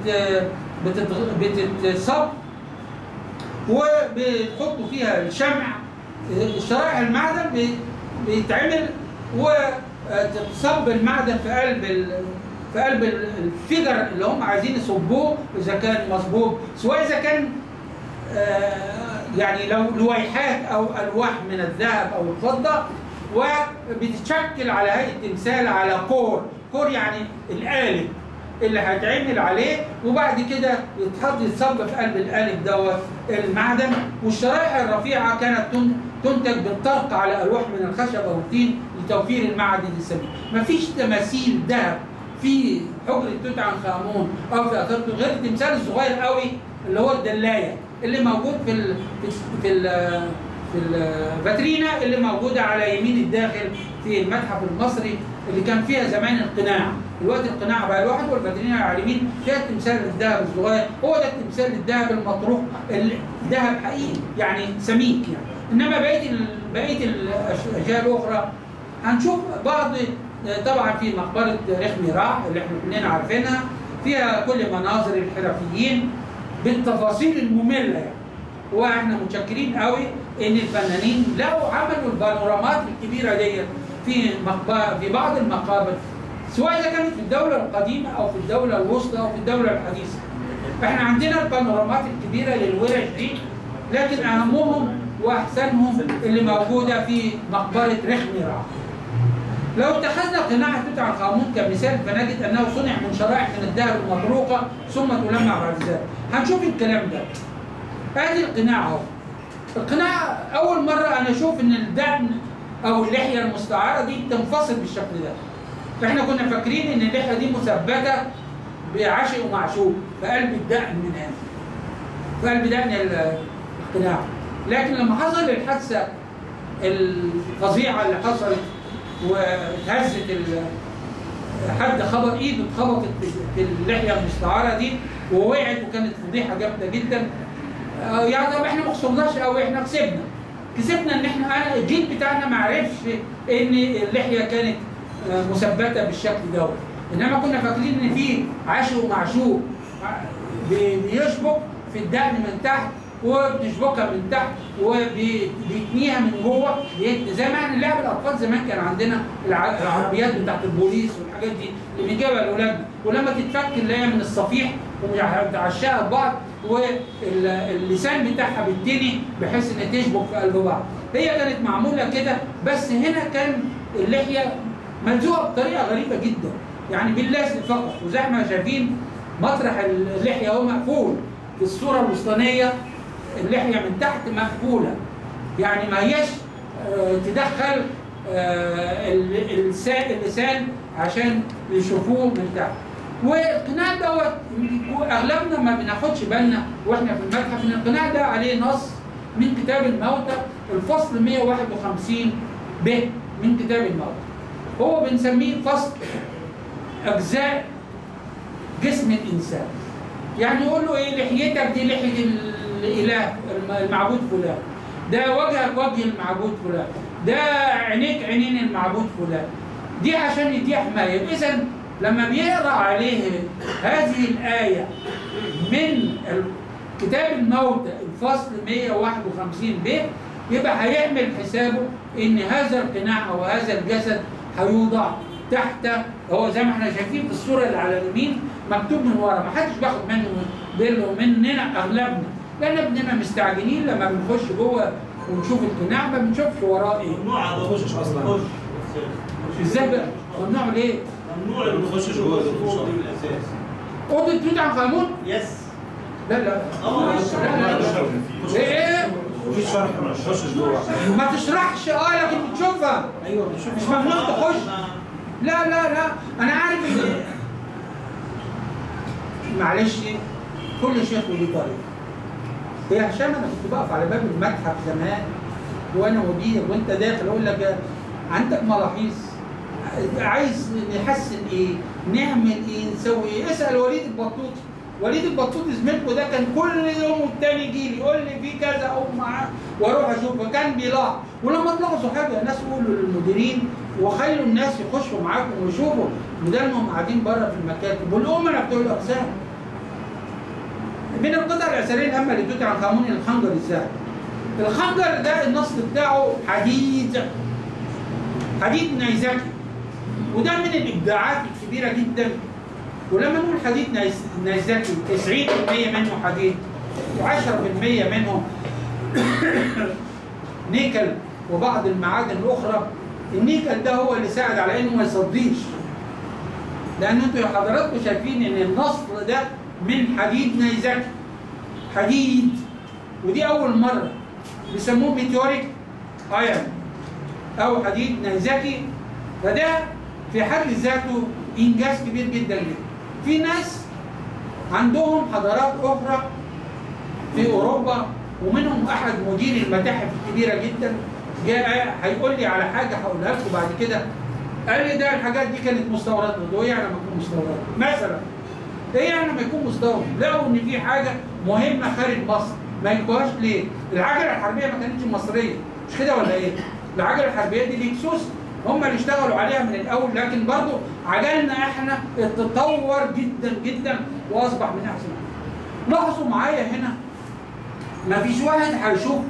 بتت بتتصب وبتحطوا فيها الشمع شرائح المعدن بي- بيتعمل وتصب المعدن في قلب ال- في قلب ال- الفجر اللي هم عايزين يصبوه اذا كان مصبوب سواء اذا كان آه، يعني لو لويحات او الواح من الذهب او الفضه وبتتشكل على هيئه تمثال على كور كور يعني القالب اللي هيتعمل عليه وبعد كده يتحط يتصب في قلب القالب دوت المعدن والشرائح الرفيعه كانت تن- تنتج بالطرق على الواح من الخشب او الطين لتوفير المعدن السمين مفيش تماثيل ذهب في حجره توت عنخ امون او في اثار غير التمثال الصغير قوي اللي هو الدلايه اللي موجود في ال في في ال في الفاترينا اللي موجوده على يمين الداخل في المتحف المصري اللي كان فيها زمان القناع دلوقتي القناع بقى لوحده والفاترينا على اليمين فيها تمثال الذهب الصغير هو ده التمثال الذهب المطروح الذهب حقيقي يعني سميك يعني انما بقيه ال- بقيه الاشياء الاخرى هنشوف بعض طبعا في مقبره رخمي راح اللي احنا كلنا عارفينها فيها كل مناظر الحرفيين بالتفاصيل الممله يعني واحنا متشكرين قوي ان الفنانين لقوا عملوا البانورامات الكبيره دي في مقبرة في بعض المقابر سواء اذا كانت في الدوله القديمه او في الدوله الوسطى او في الدوله الحديثه. احنا عندنا البانورامات الكبيره للورش دي لكن اهمهم واحسنهم اللي موجوده في مقبره رخمي راح. لو اتخذنا قناع توت عنخ امون كمثال فنجد انه صنع من شرائح من الذهب المطروقه ثم تلمع بعد ذلك. هنشوف الكلام ده. ادي القناع اهو. القناع اول مره انا اشوف ان الدقن او اللحيه المستعاره دي تنفصل بالشكل ده. احنا كنا فاكرين ان اللحيه دي مثبته بعشق ومعشوق في قلب الدقن من هنا. في قلب دقن ال- القناع. لكن لما حصل الحادثه الفظيعه اللي حصلت واتهزت ال- حد خبط ايده اتخبطت في- في اللحيه المستعاره دي ووقعت وكانت فضيحه جامده جدا آه، يعني طب احنا ما خسرناش قوي احنا كسبنا كسبنا ان احنا انا الجيل بتاعنا ما عرفش ان اللحيه كانت آه، مثبته بالشكل دوت انما كنا فاكرين ان في عشق ومعشوق آه، بي- بيشبك في الدقن من تحت وبتشبكها من تحت وبيتنيها من جوه بيت- زي ما احنا لعب الاطفال زمان كان عندنا الع- العربيات بتاعت البوليس والحاجات دي اللي بنجيبها لاولادنا ولما تتفك نلاقيها من الصفيح ومتعشقها ببعض واللسان بتاعها بالتني بحيث ان تشبك في قلب بعض هي كانت معموله كده بس هنا كان اللحيه ملزوقه بطريقه غريبه جدا يعني باللزق فقط وزي ما شايفين مطرح اللحيه هو مقفول في الصوره الوسطانيه اللحيه من تحت مقفوله يعني ما هيش آه، تدخل آه، ال- اللسان اللسان عشان يشوفوه من تحت والقناع دوت اغلبنا ما بناخدش بالنا واحنا في المتحف ان القناع ده عليه نص من كتاب الموتى الفصل 151 ب من كتاب الموتى هو بنسميه فصل اجزاء جسم الانسان يعني يقول له ايه لحيتك دي لحيه الاله المعبود فلان ده وجهك وجه المعبود فلان ده عينيك عينين المعبود فلان دي عشان يديه حمايه اذا لما بيقرا عليه هذه الايه من كتاب الموتى الفصل 151 ب يبقى هيعمل حسابه ان هذا القناع او هذا الجسد هيوضع تحت هو زي ما احنا شايفين في الصوره اللي على اليمين مكتوب من ورا ما حدش باخد منه بيرلو مننا اغلبنا لان بنبقى مستعجلين لما بنخش جوه ونشوف القناع ما بنشوفش وراه ايه ممنوع ما تخشش اصلا ازاي بقى؟ ممنوع ليه؟ ممنوع اللي بيخش جوه الفوق دي من الاساس اوضه توت عنخ امون؟ يس لا لا اه لا لا لا ايه ايه؟ وفي شرح ما تخشش جوه ما تشرحش اه لكن بتشوفها ايوه بنشوف مش ممنوع تخش لا لا لا انا عارف ان معلش كل شيخ له طريقه يا هشام انا كنت بقف على باب المتحف زمان وانا مدير وانت داخل اقول لك عندك ملاحظ عايز نحسن ايه؟ نعمل ايه؟ نسوي ايه؟ اسال وليد البطوطي وليد البطوطي زميلكم ده كان كل يوم والتاني يجي لي يقول لي في كذا اقوم معاه واروح اشوف فكان بيلاحظ ولما تلاحظوا حاجه الناس قولوا للمديرين وخلوا الناس يخشوا معاكم ويشوفوا بدل ما هم قاعدين بره في المكاتب والامنا بتوع الاقسام من القطع الاثريه الهامه لتوت عنخ امون الخنجر الذهبي الخنجر ده النصل بتاعه حديد حديد نيزكي وده من الابداعات الكبيره جدا ولما نقول حديد نيز- نيزكي 90% منه حديد و10% منه نيكل وبعض المعادن الاخرى النيكل ده هو اللي ساعد على انه ما يصديش لان انتوا يا حضراتكم شايفين ان النصر ده من حديد نيزكي حديد ودي اول مره بيسموه ميتيوريك ايرون او حديد نيزكي فده في حد ذاته انجاز كبير جدا جدا في ناس عندهم حضارات اخرى في اوروبا ومنهم احد مدير المتاحف الكبيره جدا جاء هيقول لي على حاجه هقولها لكم بعد كده قال لي ده الحاجات دي كانت مستورده قلت له ايه يعني لما تكون مستورده مثلا ايه يعني لما يكون مستورد لقوا ان في حاجه مهمه خارج مصر ما يجيبوهاش ليه العجله الحربيه ما كانتش مصريه مش كده ولا ايه العجله الحربيه دي لكسوس هم اللي اشتغلوا عليها من الاول لكن برضو عجلنا احنا اتطور جدا جدا واصبح من احسن لاحظوا معايا هنا ما فيش واحد هيشوف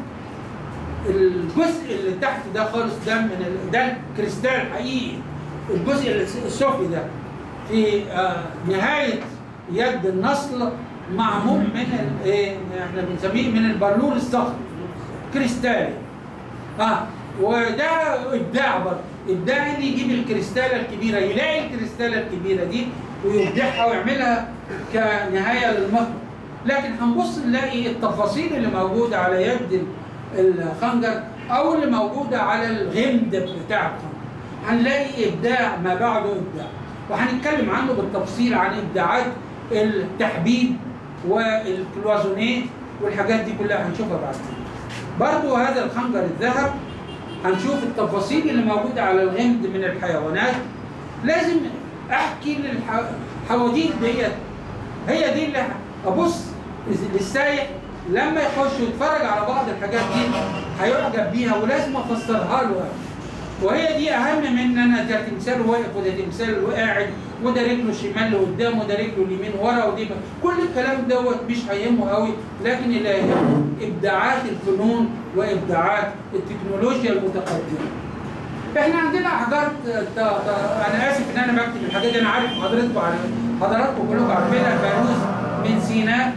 الجزء اللي تحت ده خالص ده من ال... ده كريستال حقيقي الجزء السفلي ده في آه نهايه يد النصل معمول من ال... ايه احنا بنسميه من البرلور الصخري كريستالي اه وده ابداع برضه ابداع اللي يجيب الكريستاله الكبيره يلاقي الكريستاله الكبيره دي ويبدعها ويعملها كنهايه للمخبر لكن هنبص نلاقي التفاصيل اللي موجوده على يد الخنجر او اللي موجوده على الغمد بتاع الخنجر هنلاقي ابداع ما بعده ابداع وهنتكلم عنه بالتفصيل عن ابداعات التحبيب والكلوازونيه والحاجات دي كلها هنشوفها بعد كده برضو هذا الخنجر الذهب هنشوف التفاصيل اللي موجوده على الغمد من الحيوانات لازم احكي للحواديت ديت هي دي اللي ابص للسايح لما يخش يتفرج على بعض الحاجات دي هيعجب بيها ولازم افسرها له وهي دي اهم من ان انا ده تمثال واقف وده تمثال قاعد وده رجله الشمال لقدام وده رجله اليمين ورا ودي كل الكلام دوت مش هيهمه قوي لكن اللي هيهمه ابداعات الفنون وابداعات التكنولوجيا المتقدمه. احنا عندنا حاجات انا اسف ان انا بكتب الحاجات دي انا عارف حضراتكم حضراتكم كلكم عارفينها فيروز من سيناء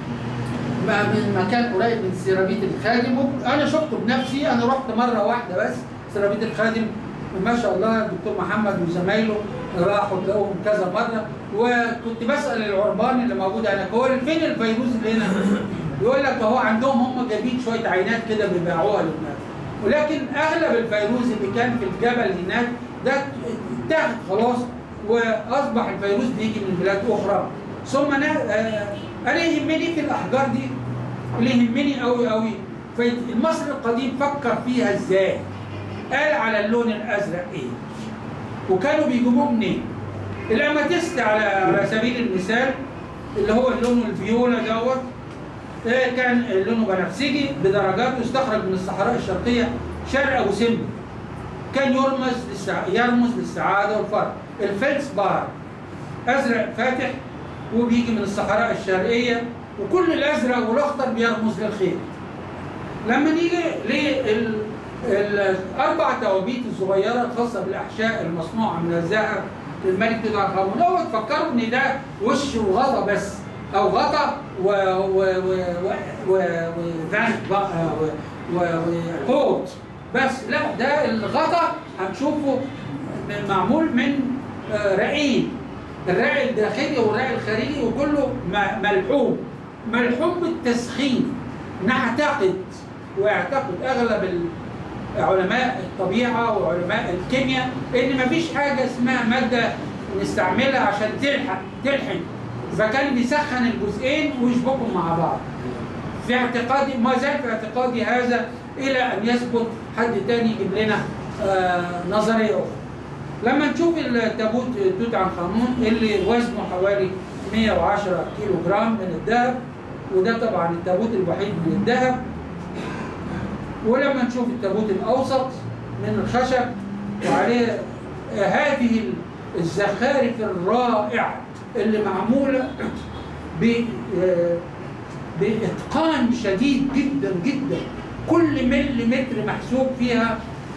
من مكان قريب من سيراميد الخادم انا شفته بنفسي انا رحت مره واحده بس سيراميد الخادم ما شاء الله الدكتور محمد وزمايله راحوا لقوهم كذا مره وكنت بسال العربان اللي موجود هناك هو فين الفيروز اللي هنا؟ يقول لك اهو عندهم هم جايبين شويه عينات كده بيبيعوها للناس ولكن اغلب الفيروز اللي كان في الجبل هناك ده اتاخد خلاص واصبح الفيروز بيجي من بلاد اخرى ثم انا آه انا يهمني في الاحجار دي اللي يهمني قوي قوي فالمصري القديم فكر فيها ازاي؟ قال على اللون الازرق ايه؟ وكانوا بيجيبوه منين؟ الاماتيست على على سبيل المثال اللي هو اللون الفيولا دوت كان لونه بنفسجي بدرجات يستخرج من الصحراء الشرقيه شرق ابو سمبل كان يرمز للسع... يرمز للسعاده والفرح الفلسبار ازرق فاتح وبيجي من الصحراء الشرقيه وكل الازرق والاخضر بيرمز للخير لما نيجي لل الاربع توابيت الصغيره الخاصه بالاحشاء المصنوعه من الذهب للملك توت عنخ امون اول فكروا ان ده وش وغطا بس او غطا و و و و وحوت بس لا ده الغطا هنشوفه معمول من رعين الرعي الداخلي والرعي الخارجي وكله ملحوم ملحوم بالتسخين نعتقد ويعتقد اغلب علماء الطبيعه وعلماء الكيمياء ان مفيش حاجه اسمها ماده نستعملها عشان تلحق تلحن فكان بيسخن الجزئين ويشبكهم مع بعض في اعتقادي ما زال في اعتقادي هذا الى ان يثبت حد تاني يجيب لنا آه نظريه اخرى لما نشوف التابوت توت عنخ امون اللي وزنه حوالي 110 كيلو جرام من الذهب وده طبعا التابوت الوحيد من الذهب ولما نشوف التابوت الاوسط من الخشب وعليه هذه الزخارف الرائعه اللي معموله باتقان شديد جدا جدا كل مليمتر محسوب فيها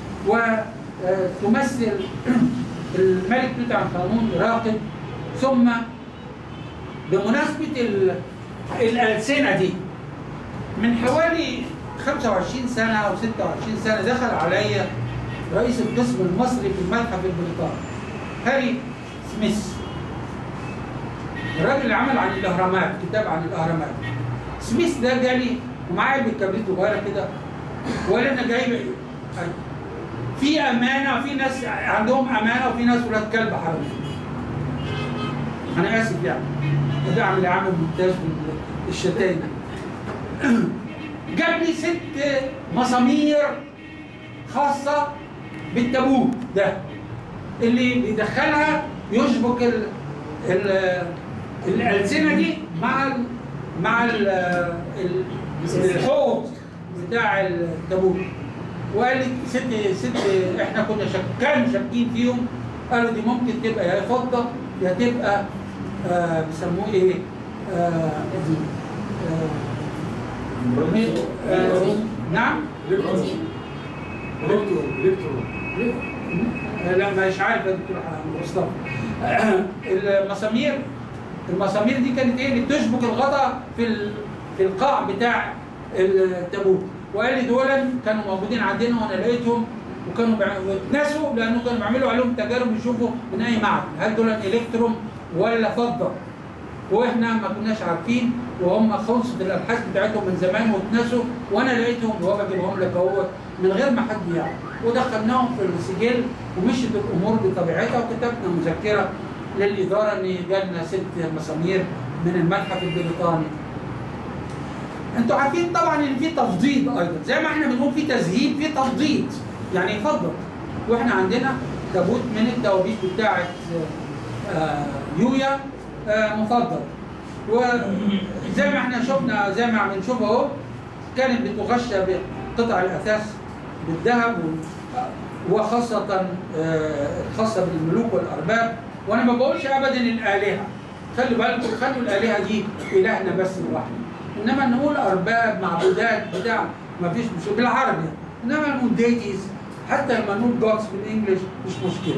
وتمثل الملك توت عنخ امون راقد ثم بمناسبه ال- الالسنه دي من حوالي 25 سنه او 26 سنه دخل عليا رئيس القسم المصري في المتحف البريطاني هاري سميث الراجل اللي عمل عن الاهرامات كتاب عن الاهرامات سميث ده جالي ومعاه علبه كبريت صغيره كده وقال انا جايب في امانه وفي ناس عندهم امانه وفي ناس ولاد كلب حراميه انا اسف يعني ده عامل عامل ممتاز بالشتايم جاب لي ست مسامير خاصه بالتابوت ده اللي بيدخلها يشبك ال ال الالسنه دي مع ال مع ال ال الحوض بتاع التابوت وقال لي ست ست احنا كنا شك كانوا شاكين فيهم قالوا دي ممكن تبقى يا فضه يا تبقى آه بيسموه ايه؟ آه دي آه آه نعم؟ الكترون الكترون لا مش عارف يا دكتور مصطفى المسامير المسامير دي كانت ايه اللي بتشبك الغطا في ال- في القاع بتاع التابوت وقال لي دول كانوا موجودين عندنا وانا لقيتهم وكانوا بيع- واتنسوا لانه كانوا بيعملوا عليهم تجارب يشوفوا من اي معدن هل دول الكتروم ولا فضه واحنا ما كناش عارفين وهم خلصت الابحاث بتاعتهم من زمان واتنسوا وانا لقيتهم وبجيبهم لك اهوت من غير ما حد يعرف ودخلناهم في السجل ومشيت الامور بطبيعتها وكتبنا مذكره للاداره ان جالنا ست مسامير من المتحف البريطاني. انتوا عارفين طبعا ان في تفضيض ايضا زي ما احنا بنقول في تزهيد في تفضيض يعني يفضل واحنا عندنا تابوت من التوابيت بتاعه آه، يويا آه، مفضل وزي ما احنا شفنا زي ما عم نشوف اهو كانت بتغشى بقطع الاثاث بالذهب و- وخاصة آه، خاصة بالملوك والأرباب وأنا ما بقولش أبدا الآلهة خلوا بالكم خلوا الآلهة دي إلهنا بس لوحده إنما نقول أرباب معبودات بتاع ما فيش مش بالعربي إنما نقول ديتيز حتى لما نقول جودز بالإنجلش مش مشكلة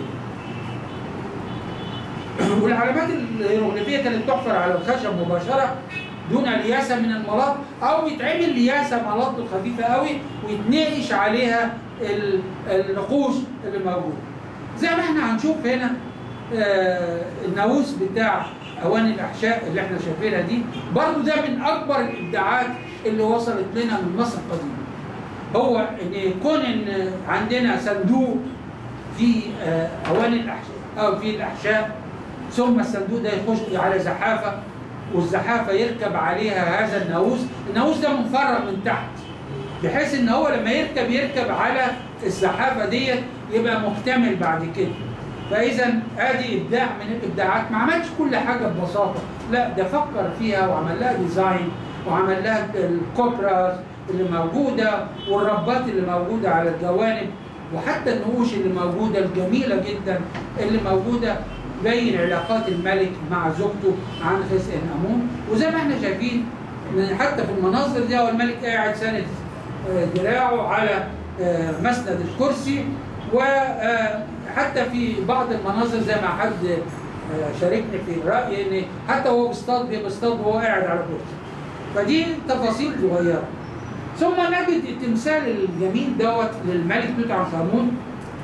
والعلامات الهيروغليفيه كانت تحفر على الخشب مباشره دون لياسه من الملاط او يتعمل لياسه ملاط خفيفه قوي ويتنقش عليها ال- النقوش اللي موجوده. زي ما احنا هنشوف هنا آه، الناموس بتاع اواني الاحشاء اللي احنا شايفينها دي برضو ده من اكبر الابداعات اللي وصلت لنا من مصر القديمه. هو ان يكون ان عندنا صندوق في آه، اواني الاحشاء او في الاحشاء ثم الصندوق ده يخش على زحافه والزحافه يركب عليها هذا الناموس، الناموس ده منفرغ من تحت بحيث ان هو لما يركب يركب على الزحافه ديت يبقى مكتمل بعد كده. فاذا ادي ابداع من الابداعات ما عملش كل حاجه ببساطه، لا ده فكر فيها وعمل لها ديزاين وعمل لها الكوبراز اللي موجوده والربات اللي موجوده على الجوانب وحتى النقوش اللي موجوده الجميله جدا اللي موجوده بين علاقات الملك مع زوجته عن خس ان امون وزي ما احنا شايفين من- حتى في المناظر دي هو الملك قاعد ساند آه، دراعه على آه، مسند الكرسي وحتى في بعض المناظر زي ما حد آه، شاركني في الراي ان حتى هو بيصطاد بيصطاد وهو قاعد على كرسي فدي تفاصيل صغيره ثم نجد التمثال الجميل دوت للملك توت عنخ امون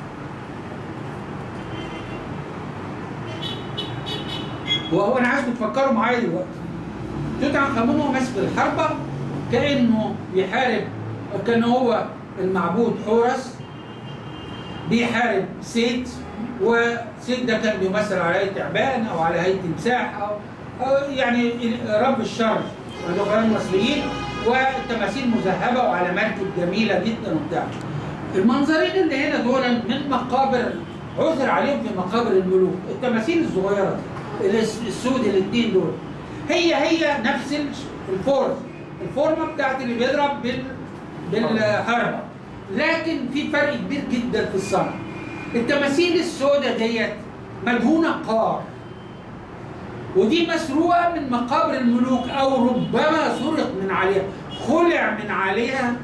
وهو انا عايزكم تفكروا معايا دلوقتي توت عنخ امون وهو ماسك الحربه كانه بيحارب كان هو المعبود حورس بيحارب سيت وسيت ده كان بيمثل على هيئه تعبان او على هيئه تمساح او, أو يعني رب الشر عند الفراعنه المصريين والتماثيل مذهبه وعلامات جميله جدا وبتاع المنظرين اللي هنا دول من مقابر عثر عليهم في مقابر الملوك التماثيل الصغيره دي الس- السود الاثنين دول هي هي نفس ال- الفورم الفورمه بتاعت اللي بيضرب بال بالحربه لكن في فرق كبير جدا في الصنع التماثيل السوداء ديت مدهونه قار ودي مسروقه من مقابر الملوك او ربما سرق من عليها خلع من عليها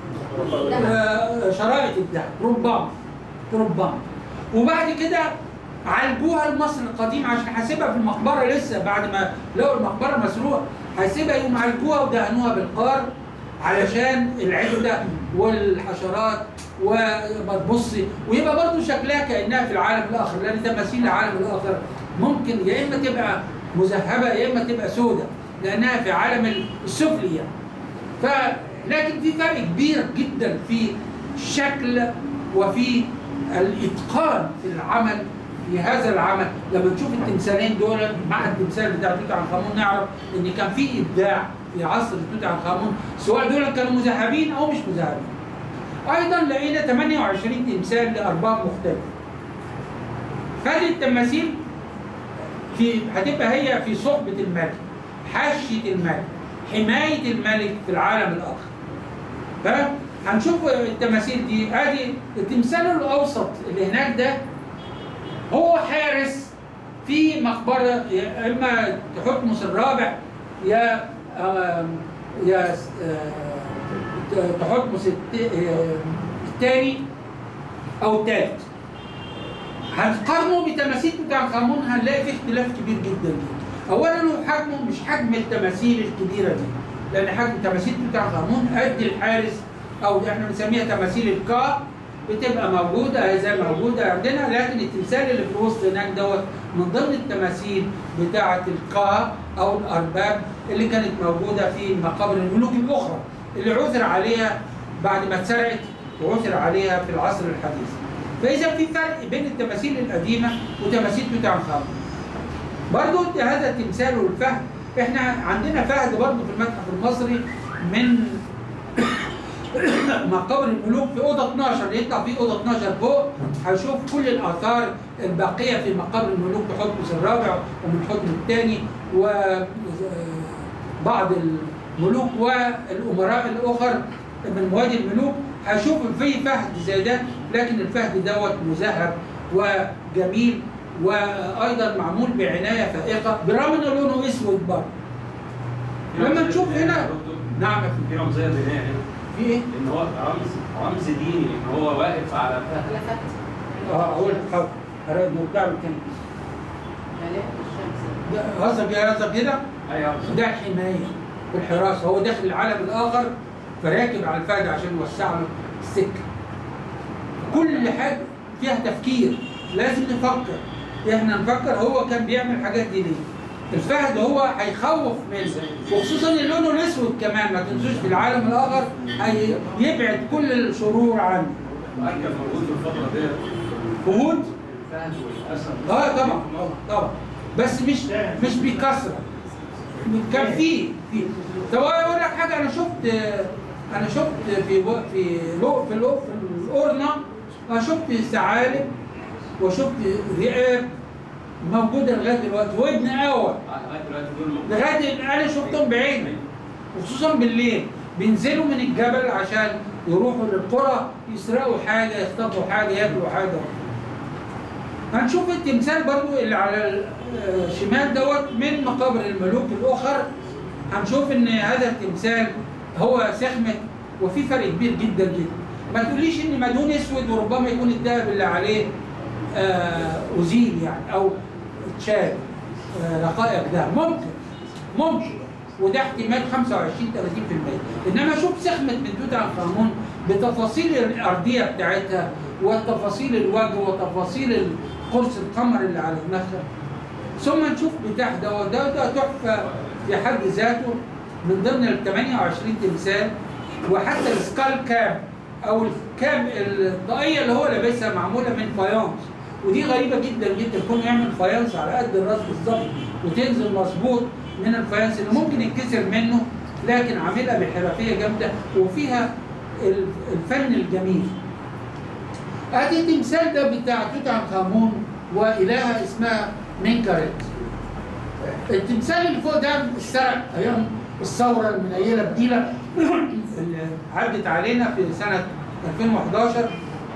آه، شرائط الذهب ربما ربما وبعد كده عالجوها لمصر القديم عشان حاسبها في المقبره لسه بعد ما لقوا المقبره مسروقه حاسبها يقوم عالجوها ودهنوها بالقار علشان العده والحشرات وما تبصي ويبقى برضه شكلها كانها في العالم الاخر لان تماثيل العالم الاخر ممكن يا اما تبقى مذهبه يا اما تبقى سوداء لانها في عالم السفلي يعني. ف لكن في فرق كبير جدا في الشكل وفي الاتقان في العمل في هذا العمل لما نشوف التمثالين دول مع التمثال بتاع توت عنخ امون نعرف ان كان في ابداع في عصر توت عنخ امون سواء دول كانوا مذهبين او مش مذهبين. ايضا لقينا 28 تمثال لارباب مختلفه. هذه التماثيل في هتبقى هي في صحبه الملك حاشيه الملك حمايه الملك في العالم الاخر. فهنشوف التماثيل دي ادي التمثال الاوسط اللي هناك ده هو حارس في مقبره يا اما تحتمس الرابع يا آم، يا آه، تحتمس الت- آه، الثاني او الثالث هنقارنه بتماثيل توت عنخ امون هنلاقي في اختلاف كبير جدا جدا اولا هو حجمه مش حجم التماثيل الكبيره دي لان حجم تماثيل توت عنخ امون قد الحارس او احنا بنسميها تماثيل الكا بتبقى موجوده زي موجوده عندنا لكن التمثال اللي في الوسط هناك دوت من ضمن التماثيل بتاعه الكا او الارباب اللي كانت موجوده في مقابر الملوك الاخرى اللي عثر عليها بعد ما اتسرقت وعثر عليها في العصر الحديث. فاذا في فرق بين التماثيل القديمه وتماثيل توت عنخ امون. برضه هذا التمثال والفهد احنا عندنا فهد برضه في المتحف المصري من مقابر الملوك في اوضه 12 يطلع في اوضه 12 فوق هيشوف كل الاثار الباقيه في مقابر الملوك بحتمس الرابع ومن حتم الثاني وبعض الملوك والامراء الاخر من موادي الملوك هشوف في فهد زي ده لكن الفهد دوت مذهب وجميل وايضا معمول بعنايه فائقه برغم انه لونه اسود برضه لما نشوف هنا نعم يا فندم. في رمزيه دينيه هنا في ايه؟ ان هو رمز رمز ديني ان هو واقف على فهد على فتح اه اقول لك حاضر أراد نرجع له تاني ملاك الشمس ده قصدك ايه قصدك كده؟ ايوه ده الحمايه والحراسه هو داخل العالم الاخر فراكب على الفهد عشان يوسع له السكه كل حاجه فيها تفكير لازم نفكر احنا نفكر هو كان بيعمل الحاجات دي ليه الفهد هو هيخوف منه وخصوصا ان لونه الاسود كمان ما تنسوش في العالم الاخر هيبعد كل الشرور عنه وقال كان موجود في الفتره ديت فهود الفهد والاسد اه طبعا طبعا طبعا بس مش مش بكثره كان في في طب اقول لك حاجه انا شفت انا شفت في و- في لو في لو في القرنه انا شفت ثعالب وشفت ذئاب موجوده لغايه دلوقتي وابن قوى لغايه دلوقتي دول موجودين. لغايه انا شفتهم بعيني وخصوصا بالليل بينزلوا من الجبل عشان يروحوا للقرى يسرقوا حاجه يخطفوا حاجه ياكلوا حاجه هنشوف التمثال برضو اللي على الشمال دوت من مقابر الملوك الاخر هنشوف ان هذا التمثال هو سخمه وفي فرق كبير جدا جدا ما تقوليش ان مدهون اسود وربما يكون الذهب اللي عليه آه، ازيل يعني او اتشال آه، رقائق ده ممكن ممكن وده احتمال 25 30% انما شوف سخمه من توت عنخ امون بتفاصيل الارضيه بتاعتها وتفاصيل الوجه وتفاصيل قرص القمر اللي على دماغها ثم نشوف بتاع ده وده ده تحفه في حد ذاته من ضمن ال 28 تمثال وحتى السكال كاب او الكاب الطاقيه اللي هو لابسها معموله من فايونس ودي غريبه جدا جدا كون يعمل فايونس على قد الراس بالظبط وتنزل مظبوط من الفايونس اللي ممكن يتكسر منه لكن عاملها بحرفيه جامده وفيها ال- الفن الجميل. ادي التمثال ده بتاع توت عنخ امون والهه اسمها منكرت. التمثال اللي فوق ده اتسرق ايام الثوره المنيله بديله اللي عدت علينا في سنه 2011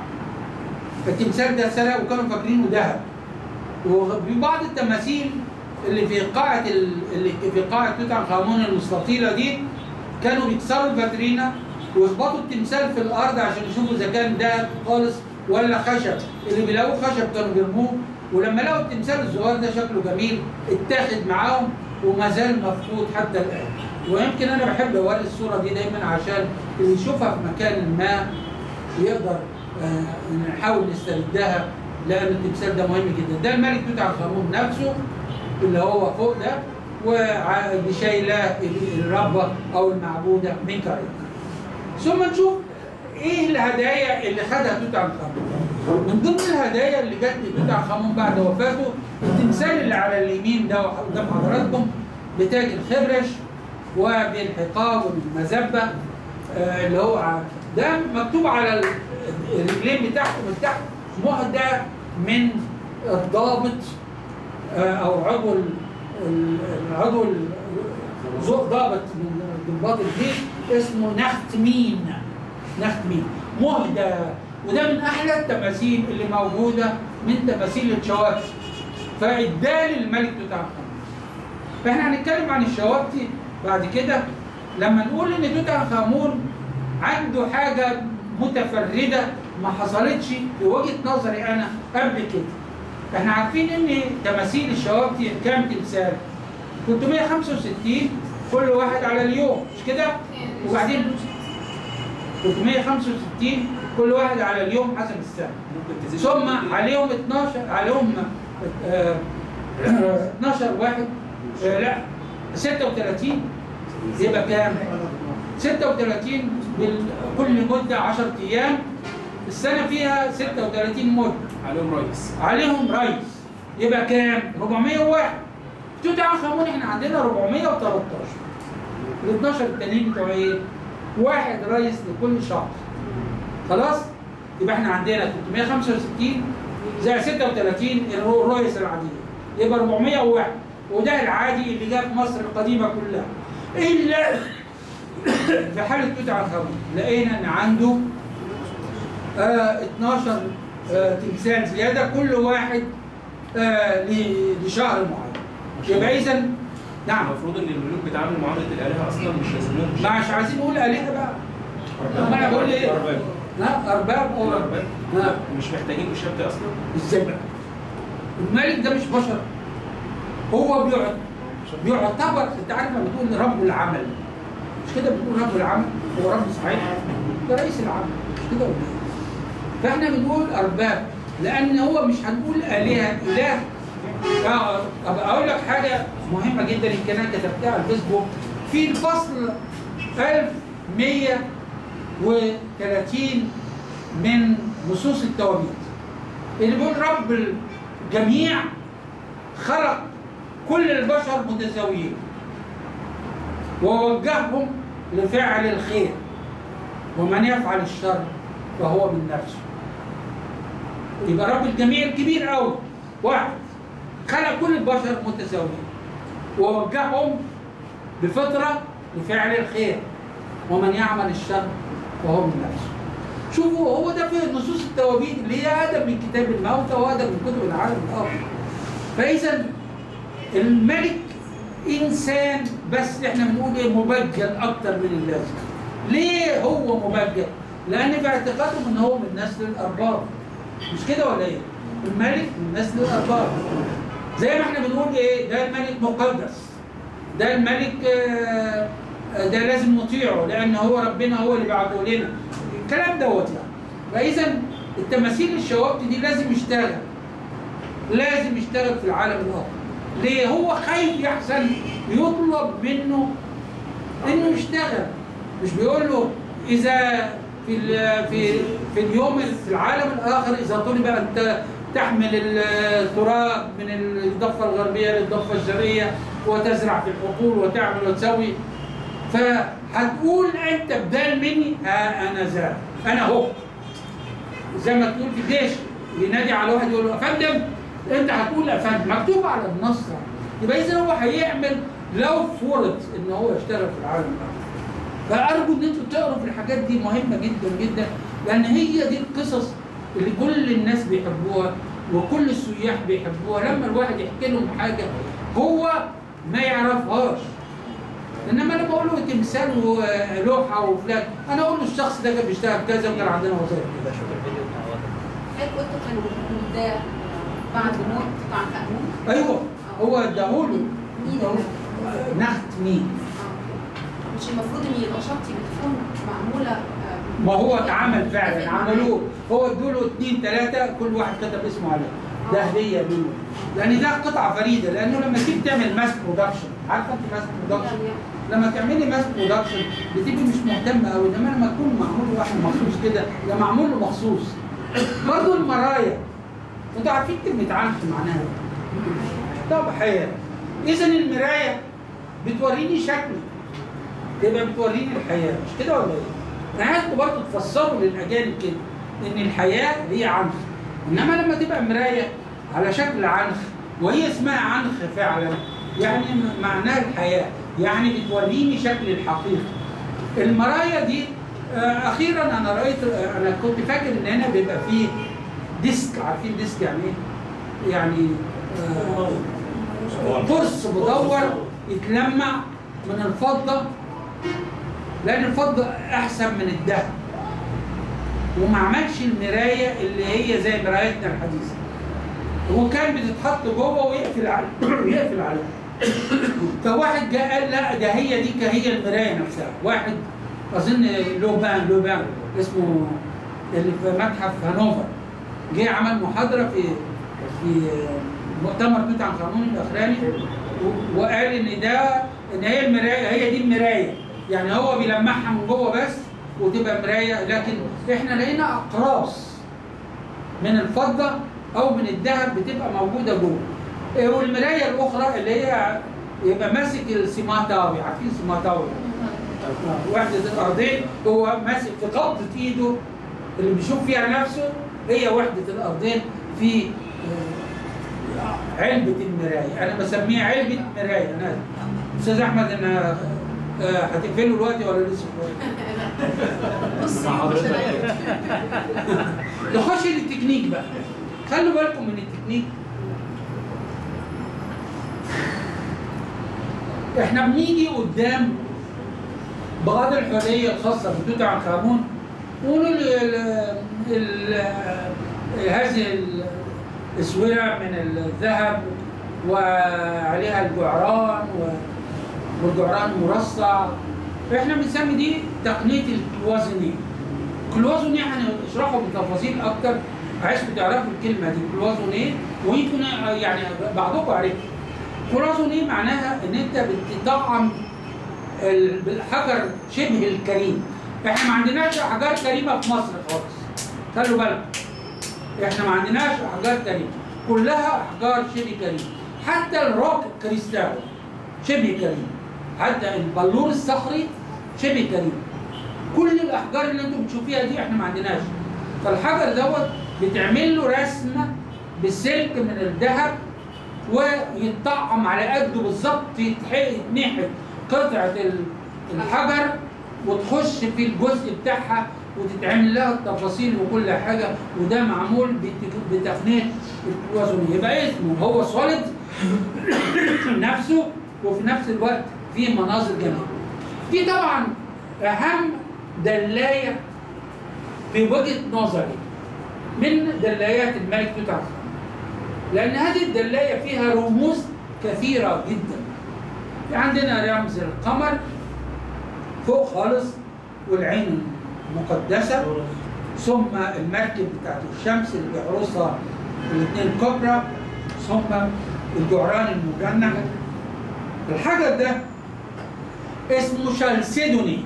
التمثال ده سرق وكانوا فاكرينه ذهب وفي بعض التماثيل اللي في قاعه ال- اللي في قاعه توت عنخ امون المستطيله دي كانوا بيكسروا الفاترينا ويخبطوا التمثال في الارض عشان يشوفوا اذا كان ده خالص ولا خشب اللي بيلاقوه خشب كانوا بيرموه ولما لقوا التمثال الصغير ده شكله جميل اتاخد معاهم وما زال مفقود حتى الان ويمكن انا بحب اوري الصوره دي دايما عشان اللي يشوفها في مكان ما يقدر آه، نحاول نستردها لان التمثال ده مهم جدا ده الملك توت عنخ امون نفسه اللي هو فوق ده واللي شايله الربه او المعبوده من كاريك ثم نشوف ايه الهدايا اللي خدها توت عنخ امون من ضمن الهدايا اللي جت لتوت عنخ امون بعد وفاته التمثال اللي على اليمين ده قدام حضراتكم بتاج الخرش وبالحقاب والمذبه آه، اللي هو ع- ده مكتوب على ال- الرجلين بتاعته من تحت مهدى من الضابط آه، او عضو ال- ال- العضو ال- ذو ضابط من ضباط الجيش اسمه نخت مين نخت مين مهدى وده من احلى التماثيل اللي موجوده من تماثيل الشوارع فاداه للملك توت عنخ امون فاحنا هنتكلم عن الشوابتي بعد كده لما نقول ان توت عنخ امون عنده حاجه متفرده ما حصلتش بوجهه نظري انا قبل كده احنا عارفين ان تماثيل الشوابتي كام تمثال 365 كل واحد على اليوم مش كده وبعدين 365 كل واحد على اليوم حسب السنه ممكن تزيد ثم عليهم 12 عليهم آه، آه، 12 واحد آه، لا 36 يبقى كام؟ 36 بال- كل مدة 10 أيام السنة فيها 36 مدة عليهم رئيس عليهم رئيس يبقى كام؟ 401 توت عنخ امون احنا عندنا 413 ال 12 التانيين بتوع ايه؟ واحد رئيس لكل شهر خلاص؟ يبقى احنا عندنا 365 زائد 36 الرو- الرئيس العادية يبقى 401 وده العادي اللي جاء في مصر القديمة كلها إلا في حالة توت عنخ امون لقينا إن عنده آه 12 آه تمثال زيادة كل واحد آه ل- لشهر معين يبقى إذا نعم المفروض ان الملوك بيتعاملوا معامله الالهه اصلا مش لازم لهم مش عايزين نقول آلهة بقى ما أنا بقول إيه؟ أرباب. لا أرباب أو أرباب. ها مش محتاجين بالشبت اصلا ازاي بقى؟ الملك ده مش بشر هو بيعت- بيعتبر انت عارف لما بتقول رب العمل مش كده بنقول رب العمل هو رب صحيح ده رئيس العمل مش كده ولا ايه؟ فاحنا بنقول ارباب لان هو مش هنقول الهه اله آه، طب اقول لك حاجه مهمه جدا يمكن انا كتبتها على الفيسبوك في الفصل 1130 من نصوص التوابيت اللي بيقول رب الجميع خلق كل البشر متساويين ووجههم لفعل الخير ومن يفعل الشر فهو من نفسه يبقى رب الجميع الكبير قوي واحد خلق كل البشر متساويين ووجههم بفطرة لفعل الخير ومن يعمل الشر فهو من نفسه شوفوا هو ده في نصوص التوابيت اللي هي ادب من كتاب الموتى وادب من كتب العالم الاخر فاذا الملك انسان بس احنا بنقول ايه مبجل اكتر من اللازم ليه هو مبجل لان في اعتقادهم ان هو من نسل الارباب مش كده ولا ايه الملك من نسل الارباب زي ما احنا بنقول ايه ده الملك مقدس ده الملك آه، آه، ده لازم نطيعه لان هو ربنا هو اللي بعته لنا الكلام دوت يعني فاذا التماثيل الشوابت دي لازم يشتغل لازم يشتغل في العالم الاخر ليه هو خايف يحسن يطلب منه انه يشتغل مش بيقول له اذا في ال- في في اليوم في العالم الاخر اذا طلب ان ت- تحمل التراب من الضفه الغربيه للضفه الشرقيه وتزرع في الحقول وتعمل وتسوي فهتقول انت بدال مني ها انا ذا انا هو زي ما تقول في الجيش ينادي على واحد يقول له افندم انت هتقول افندم مكتوب على النص يبقى اذا هو هيعمل لو فرض ان هو يشتغل في العالم الاخر فارجو ان انتوا تقروا في الحاجات دي مهمه جدا جدا لان هي دي القصص اللي كل الناس بيحبوها وكل السياح بيحبوها لما الواحد يحكي لهم حاجه هو ما يعرفهاش انما انا بقول له تمثال ولوحه وفلان انا اقول له الشخص ده كان بيشتغل كذا وكان عندنا وظائف كذا حضرتك قلت كان ده بعد موت توت عنخ امون ايوه هو اداهوله مين ده؟ نخت مين آه. مش المفروض ان الاشارتي بتكون معموله آه، ما هو اتعمل فعلا عملوه هو ادوا له اثنين ثلاثه كل واحد كتب اسمه عليه ده هديه منه لان ده قطعه فريده لانه لما تيجي تعمل ماس برودكشن عارفه انت ماس برودكشن يعني لما تعملي ماس برودكشن بتبقي مش مهتمه قوي انما لما تكون معمول واحد مخصوص كده ده معمول له مخصوص برضه المرايا انتوا عارفين كلمه عنف معناها إيه؟ ضبحيه اذا المرايه بتوريني شكلي تبقى بتوريني الحياه مش كده ولا ايه؟ انا عايزكم برضه تفسروا للاجانب كده ان الحياه هي عنف انما لما تبقى مرايه على شكل عنخ وهي اسمها عنخ فعلا يعني م- معناها الحياه يعني بتوريني شكل الحقيقي المرايا دي آه، اخيرا انا رايت آه، انا كنت فاكر ان هنا بيبقى فيه ديسك عارفين ديسك يعني ايه؟ يعني آه، قرص مدور يتلمع من الفضه لان الفضه احسن من الذهب وما عملش المرايه اللي هي زي مرايتنا الحديثه وكان بتتحط جوه ويقفل على يقفل عليها فواحد جاء قال لا ده هي دي هي المرايه نفسها واحد اظن لوبان لوبان اسمه اللي في متحف هانوفر جه عمل محاضره في في مؤتمر توت عنخ امون الاخراني و- وقال ان ده ان هي المرايه هي دي المرايه يعني هو بيلمعها من جوه بس وتبقى مرايه لكن احنا لقينا اقراص من الفضه او من الذهب بتبقى موجوده جوه إيه، والمرايه الاخرى اللي هي يبقى ماسك السيماتاوي عارفين السيماتاوي وحده الارضين هو ماسك في قبضه ايده اللي بيشوف فيها نفسه هي وحده الارضين في آه، علبه المرايه انا بسميها علبه مرايه انا استاذ احمد انا آه، هتقفله دلوقتي ولا لسه شويه؟ بص مع حضرتك. نخش للتكنيك بقى خلوا بالكم من التكنيك احنا بنيجي قدام بعض الحريه الخاصه بتوت عنخ امون ونقول ال- ال- ال- هذه الاسوره من الذهب وعليها الجعران و- والجعران مرصع احنا بنسمي دي تقنيه الكلوازونيه كلوازونيه هنشرحه بتفاصيل اكتر عايزكم تعرفوا الكلمه دي كلوازونيه ويمكن يعني بعضكم عارفها كلوازونيه معناها ان انت بتطعم ال- بالحجر شبه الكريم احنا ما عندناش احجار كريمه في مصر خالص خلوا بالكم احنا ما عندناش احجار كريمه كلها احجار شبه كريم حتى الروك كريستال شبه كريم حتى البلور الصخري شبه كريم كل الاحجار اللي انتم بتشوفيها دي احنا ما عندناش فالحجر دوت بتعمل له رسمه بسلك من الذهب ويتطعم على قده بالظبط يتح- يتنحت قطعه ال- الحجر وتخش في الجزء بتاعها وتتعمل لها التفاصيل وكل حاجه وده معمول بت- بتقنيه الكلوازونيه يبقى اسمه هو سوليد نفسه وفي نفس الوقت فيه مناظر جميله. دي طبعا اهم دلايه في وجهه نظري من دلايات الملك توت عنخ آمون. لان هذه الدلايه فيها رموز كثيره جدا. في عندنا رمز القمر فوق خالص والعين المقدسه ثم المركب بتاعت الشمس اللي بيحرسها الاثنين كبرى ثم الجعران المجنح الحجر ده اسمه شالسيدوني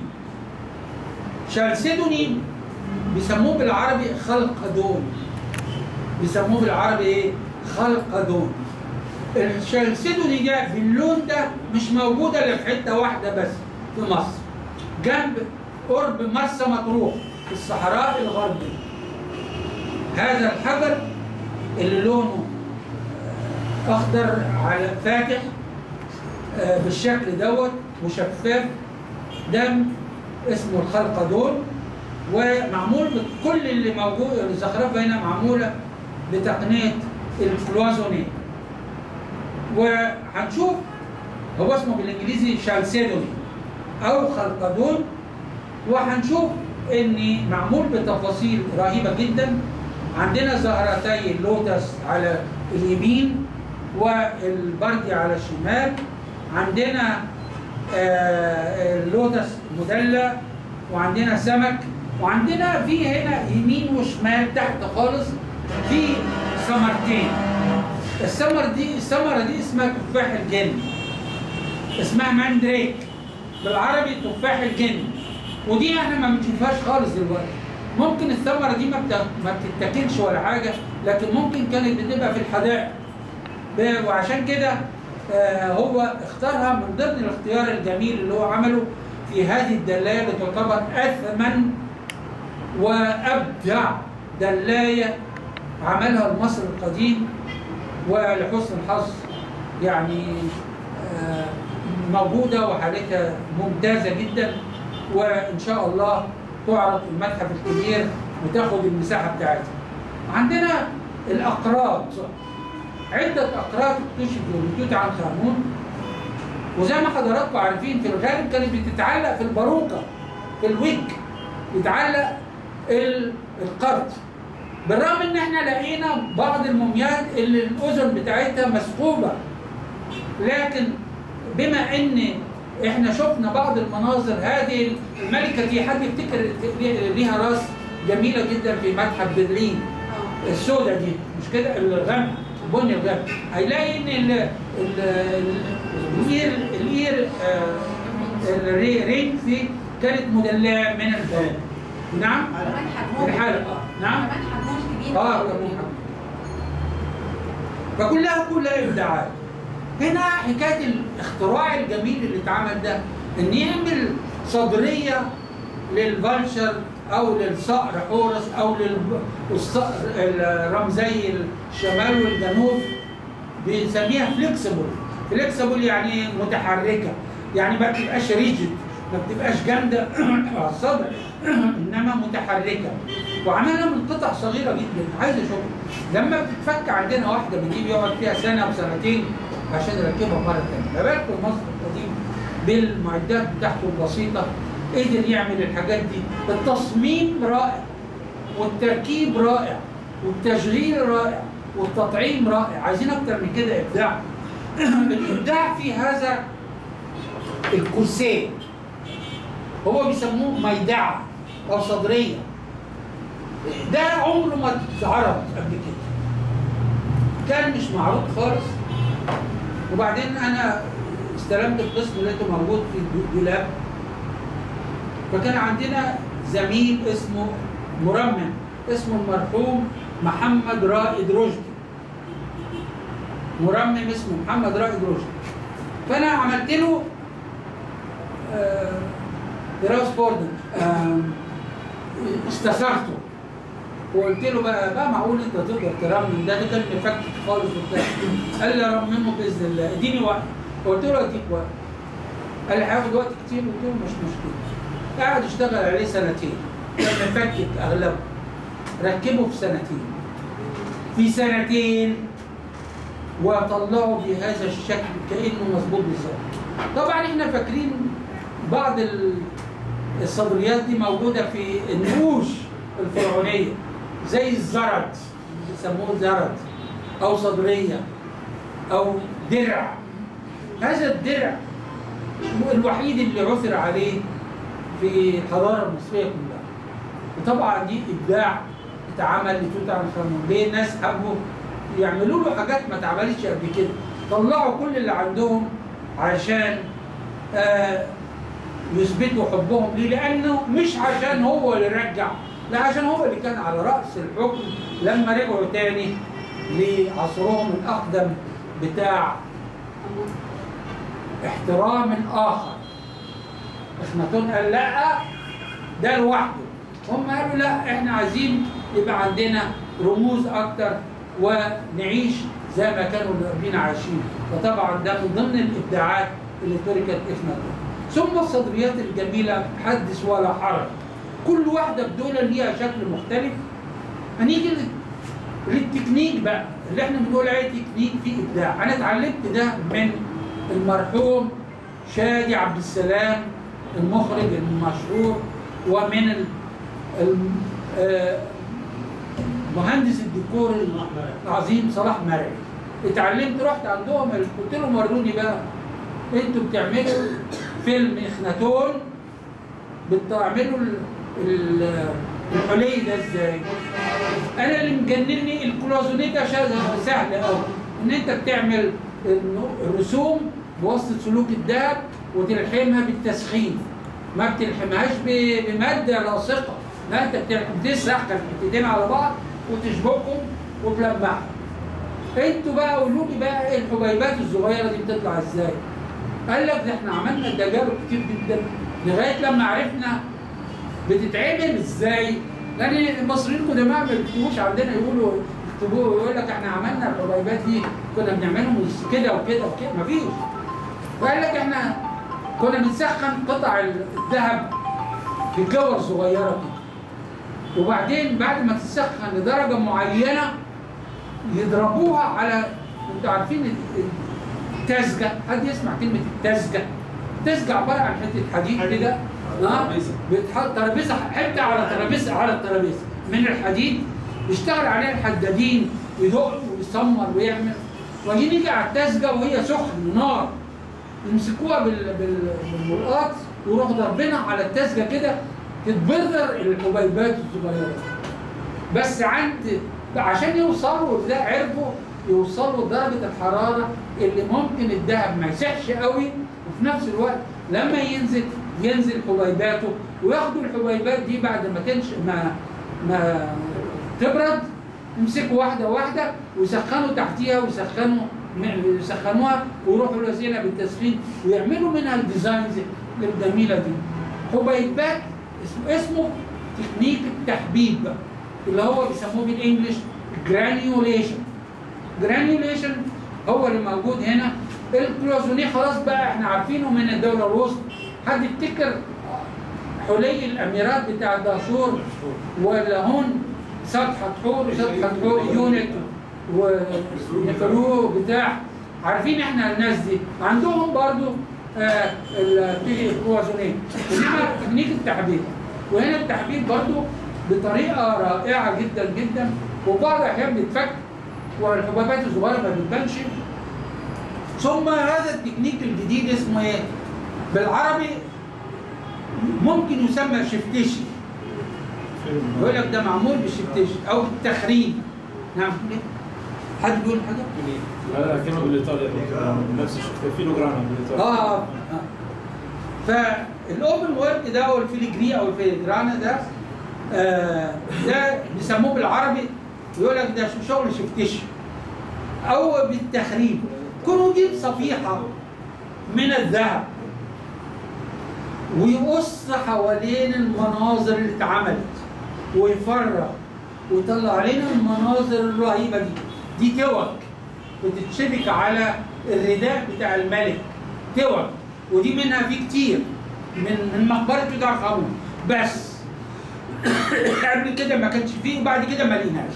شالسيدوني بيسموه بالعربي خلقدون بيسموه بالعربي ايه؟ خلقدون الشالسيدوني ده باللون ده مش موجوده الا في حته واحده بس في مصر جنب قرب مرسى مطروح في الصحراء الغربيه هذا الحجر اللي لونه اخضر على فاتح آه، بالشكل دوت وشفاف ده اسمه الخلقدون ومعمول بكل اللي موجود الزخرفه هنا معموله بتقنيه الكلوازونيه وهنشوف هو اسمه بالانجليزي شالسيدوني او خلقدون وهنشوف ان معمول بتفاصيل رهيبه جدا عندنا زهرتي اللوتس على اليمين والبردي على الشمال عندنا آه، اللوتس مدلى وعندنا سمك وعندنا في هنا يمين وشمال تحت خالص في ثمرتين الثمر دي الثمره دي اسمها تفاح الجن اسمها ماندريك بالعربي تفاح الجن ودي احنا ما بنشوفهاش خالص دلوقتي ممكن الثمره دي ما بت- ما بتتاكلش ولا حاجه لكن ممكن كانت بتبقى في الحدائق ب- وعشان كده آه، هو اختارها من ضمن الاختيار الجميل اللي هو عمله في هذه الدلايه اللي تعتبر اثمن وابدع دلايه عملها المصري القديم ولحسن الحظ يعني آه، موجوده وحالتها ممتازه جدا وان شاء الله تعرض في المتحف الكبير وتاخد المساحه بتاعتها. عندنا الاقراط عده اقراط اكتشفوا لتوت عنخ امون وزي ما حضراتكم عارفين في الغالب كانت بتتعلق في الباروكه في الويك يتعلق ال- القرط بالرغم ان احنا لقينا بعض الموميات اللي الاذن بتاعتها مثقوبه لكن بما ان احنا شفنا بعض المناظر هذه الملكه دي حد يفتكر ليها راس جميله جدا في متحف برلين اه السوداء دي مش كده الغامق البني الغامق هيلاقي ان ال ال ال- الاير الاير آه، الري- رينج دي كانت مدلعه من الفوق نعم كمان حجمهم الحلقه نعم كمان حجمهم كبير اه كمان فكلها كلها ابداعات هنا حكايه الاختراع الجميل اللي اتعمل ده ان يعمل صدريه للفالشر او للصقر حورس او للصقر رمزي الشمال والجنوب بنسميها فليكسبل فليكسبل يعني متحركه يعني ما بتبقاش ريجيد ما بتبقاش جامده على الصدر انما متحركه وعملها من قطع صغيره جدا عايز اشوف لما بتتفك عندنا واحده بنجيب يقعد فيها سنه وسنتين عشان يركبها مره ثانيه ما بالكم مصر القديم بالمعدات بتاعته البسيطه قدر يعمل الحاجات دي التصميم رائع والتركيب رائع والتشغيل رائع والتطعيم رائع عايزين اكتر من كده ابداع الابداع في هذا الكرسي هو بيسموه ميدعه او صدريه ده عمره ما اتعرض قبل كده كان مش معروض خالص وبعدين انا استلمت القسم لقيته موجود في الدولاب فكان عندنا زميل اسمه مرمم اسمه المرحوم محمد رائد رشدي مرمم اسمه محمد رائد رشدي فانا عملت له آه، دراس بوردن آه، استثرته وقلت له بقى بقى معقول انت تقدر ترمم ده ده كان مفكك خالص وبتاع قال لي ارممه باذن الله اديني وقت قلت له اديك وقت قال لي هياخد وقت كتير قلت له مش مشكله قعد يشتغل عليه سنتين كان مفكك اغلبه ركبه في سنتين في سنتين وطلعه بهذا الشكل كانه مظبوط بالظبط طبعا احنا فاكرين بعض ال- الصدريات دي موجوده في النقوش الفرعونيه زي الزرد بيسموه زرد او صدريه او درع هذا الدرع الوحيد اللي عثر عليه في الحضاره المصريه كلها وطبعا دي ابداع اتعمل لتوت عنخ امون ليه الناس حبوا يعملوا له حاجات ما اتعملتش قبل كده طلعوا كل اللي عندهم عشان آه يثبتوا حبهم ليه لانه مش عشان هو اللي رجع لا عشان هو اللي كان على راس الحكم لما رجعوا تاني لعصرهم الاقدم بتاع احترام الاخر اخناتون قال لا ده لوحده هم قالوا لا احنا عايزين يبقى عندنا رموز اكتر ونعيش زي ما كانوا اللي قبلنا عايشين فطبعا ده من ضمن الابداعات اللي تركت اخناتون ثم الصدريات الجميله حدث ولا حرج كل واحده بدول ليها شكل مختلف هنيجي لل- للتكنيك بقى اللي احنا بنقول عليه تكنيك فيه ابداع انا اتعلمت ده من المرحوم شادي عبد السلام المخرج المشهور ومن ال- الم- آه، مهندس الديكور العظيم صلاح مرعي اتعلمت رحت عندهم قلت لهم وروني بقى انتوا بتعملوا فيلم اخناتون بتعملوا ال- ال- الحلي ده ازاي؟ انا اللي مجنني الكلوزونيه ده شا- سهل قوي ان انت بتعمل النو- الرسوم بواسطه سلوك الذهب وتلحمها بالتسخين ما بتلحمهاش ب- بماده لاصقه لا انت بتلحم بتسخن الايدين على بعض وتشبكهم وتلمعهم انتوا بقى قولوا لي بقى الحبيبات الصغيره دي بتطلع ازاي؟ قال لك ده احنا عملنا تجارب كتير جدا لغايه لما عرفنا بتتعمل ازاي؟ لان المصريين القدماء ما بيكتبوش عندنا يقولوا يكتبوا يقول لك احنا عملنا الحبيبات دي كنا بنعملهم كده وكده وكده مفيش. فقال لك احنا كنا بنسخن قطع الذهب في كور صغيره كده. وبعدين بعد ما تسخن لدرجه معينه يضربوها على انتوا عارفين ال- التزجه حد يسمع كلمه التزجه التزجه عباره عن حته حديد كده اه ترابيزة. بتحط ترابيزه حته على ترابيزه على الترابيزه من الحديد يشتغل عليها الحدادين يدق ويسمر ويعمل وبعدين يجي على التزجه وهي سخن نار يمسكوها بال... بال... بالملقاط ويروحوا ضاربينها على التزجه كده تتبذر الحبيبات الصغيره بس عند عشان يوصلوا لده عرفوا يوصلوا لدرجه الحراره اللي ممكن الذهب ما يسحش قوي وفي نفس الوقت لما ينزل ينزل حبيباته وياخدوا الحبيبات دي بعد ما تنش ما ما تبرد يمسكوا واحده واحده ويسخنوا تحتيها ويسخنوا يسخنوها ويروحوا لازينها بالتسخين ويعملوا منها الديزاينز الجميله دي حبيبات اسمه اسمه تكنيك التحبيب بقى اللي هو بيسموه بالانجلش جرانيوليشن جرانيوليشن هو اللي موجود هنا الكلوزونيه خلاص بقى احنا عارفينه من الدوله الوسطى حد يفتكر حلي الاميرات بتاع داشور ولا هون سطح حور سطح حور يونت ونفرو بتاع عارفين احنا الناس دي عندهم برضو آه الكلوزونيه انما تكنيك التحبيب وهنا التحبيب برضو بطريقه رائعه جدا جدا وبعض الاحيان بتفك والحبيبات الصغيره ما بتبانش ثم هذا التكنيك الجديد اسمه ايه؟ بالعربي ممكن يسمى شفتشي يقول لك ده معمول بالشفتشي او بالتخريم نعم ليه؟ حد بيقول حاجه؟ لا لا كلمه بالايطالي نفس الشيء في لوجرانا بالايطالي اه اه فالاوبن ورك ده او الفيليجري او الفيليجرانا ده آه ده بيسموه بالعربي يقول لك ده شغل شفتشي او بالتخريب كونه يجيب صفيحه من الذهب ويقص حوالين المناظر اللي اتعملت ويفرغ ويطلع لنا المناظر الرهيبه دي دي توك بتتشبك على الرداء بتاع الملك توك ودي منها في كتير من من مقبره توت عنخ امون بس قبل كده ما كانش فيه وبعد كده ما لقيناش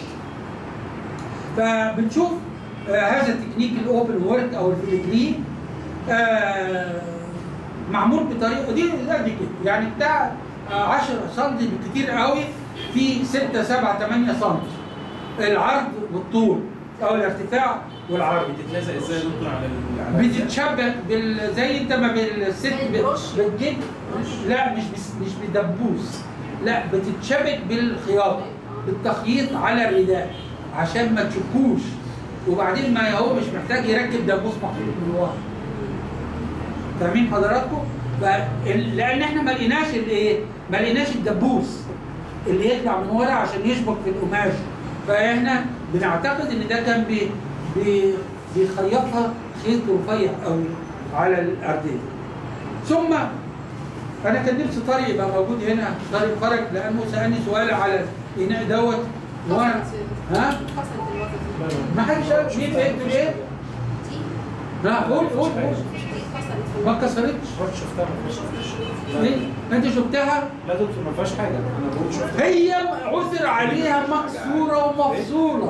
فبنشوف آه هذا التكنيك الاوبن ورك او الفيليجري آه معمول بطريقه دي قد كده يعني بتاع آه 10 سم بالكتير قوي في 6 7 8 سم العرض والطول او الارتفاع والعرض بتتلزق ازاي يا دكتور على ال- على بتتشبك بال زي انت ما بالست زي بت- البرش. بتجيب لا مش بس مش بدبوس لا بتتشبك بالخياطه بالتخييط على الرداء عشان ما تشكوش وبعدين ما هو مش محتاج يركب دبوس مخلوط من ورا فاهمين حضراتكم؟ فال- لان احنا ما لقيناش الايه؟ ما لقيناش الدبوس اللي يطلع من ورا عشان يشبك في القماش فاحنا بنعتقد ان ده كان بي بي بيخيطها خيط رفيع قوي على الارديه ثم انا كان نفسي طارق يبقى موجود هنا طارق فرج لانه سالني سؤال على الاناء دوت وانا ها فصلت الوقت دي ما حدش قال مين ايه بتقول ايه؟ دي لا قول قول قول دي فصلت في ما الوقت كسرتش رحت شفتها ما فيهاش إيه؟ انت شفتها لا دكتور ما فيهاش حاجه انا بقول شفتها هي عثر عليها مكسوره ومفصوله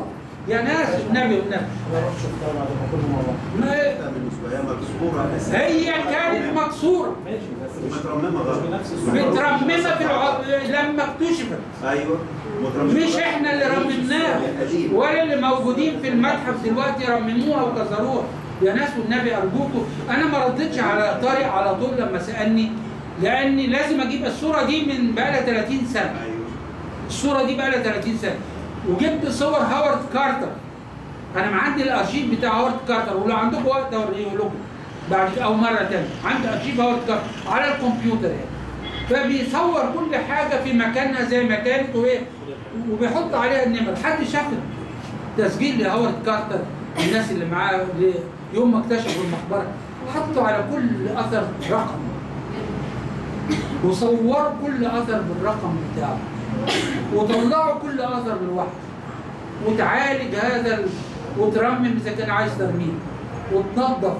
يا ناس النبي والنبي انا رحت شفتها بعد ما كنا مع بعض ما بالنسبه هي مكسوره بس هي كانت مكسوره ماشي بس مش مترممه مش غلط بنفس الصورة. مترممه في الع... لما اكتشفت ايوه مترممه مش احنا اللي رممناها ولا اللي موجودين في المتحف دلوقتي رمموها وكسروها يا ناس والنبي ارجوكم انا ما ردتش على طارق على طول لما سالني لاني لازم اجيب الصوره دي من بقالها 30 سنه ايوه الصوره دي بقالها 30 سنه وجبت صور هاورد كارتر انا ما عندي الارشيف بتاع هاورد كارتر ولو عندكم وقت اوريه لكم بعد او مره تانية عندي ارشيف هاورد كارتر على الكمبيوتر يعني فبيصور كل حاجه في مكانها زي ما كانت وايه وبيحط عليها النمر حد شاف تسجيل لهاورد كارتر الناس اللي معاه ل- يوم ما اكتشفوا المقبره حطوا على كل اثر رقم وصوروا كل اثر بالرقم بتاعه وطلعوا كل اثر بالواحد وتعالج هذا ال... وترمم اذا كان عايز ترميم وتنظف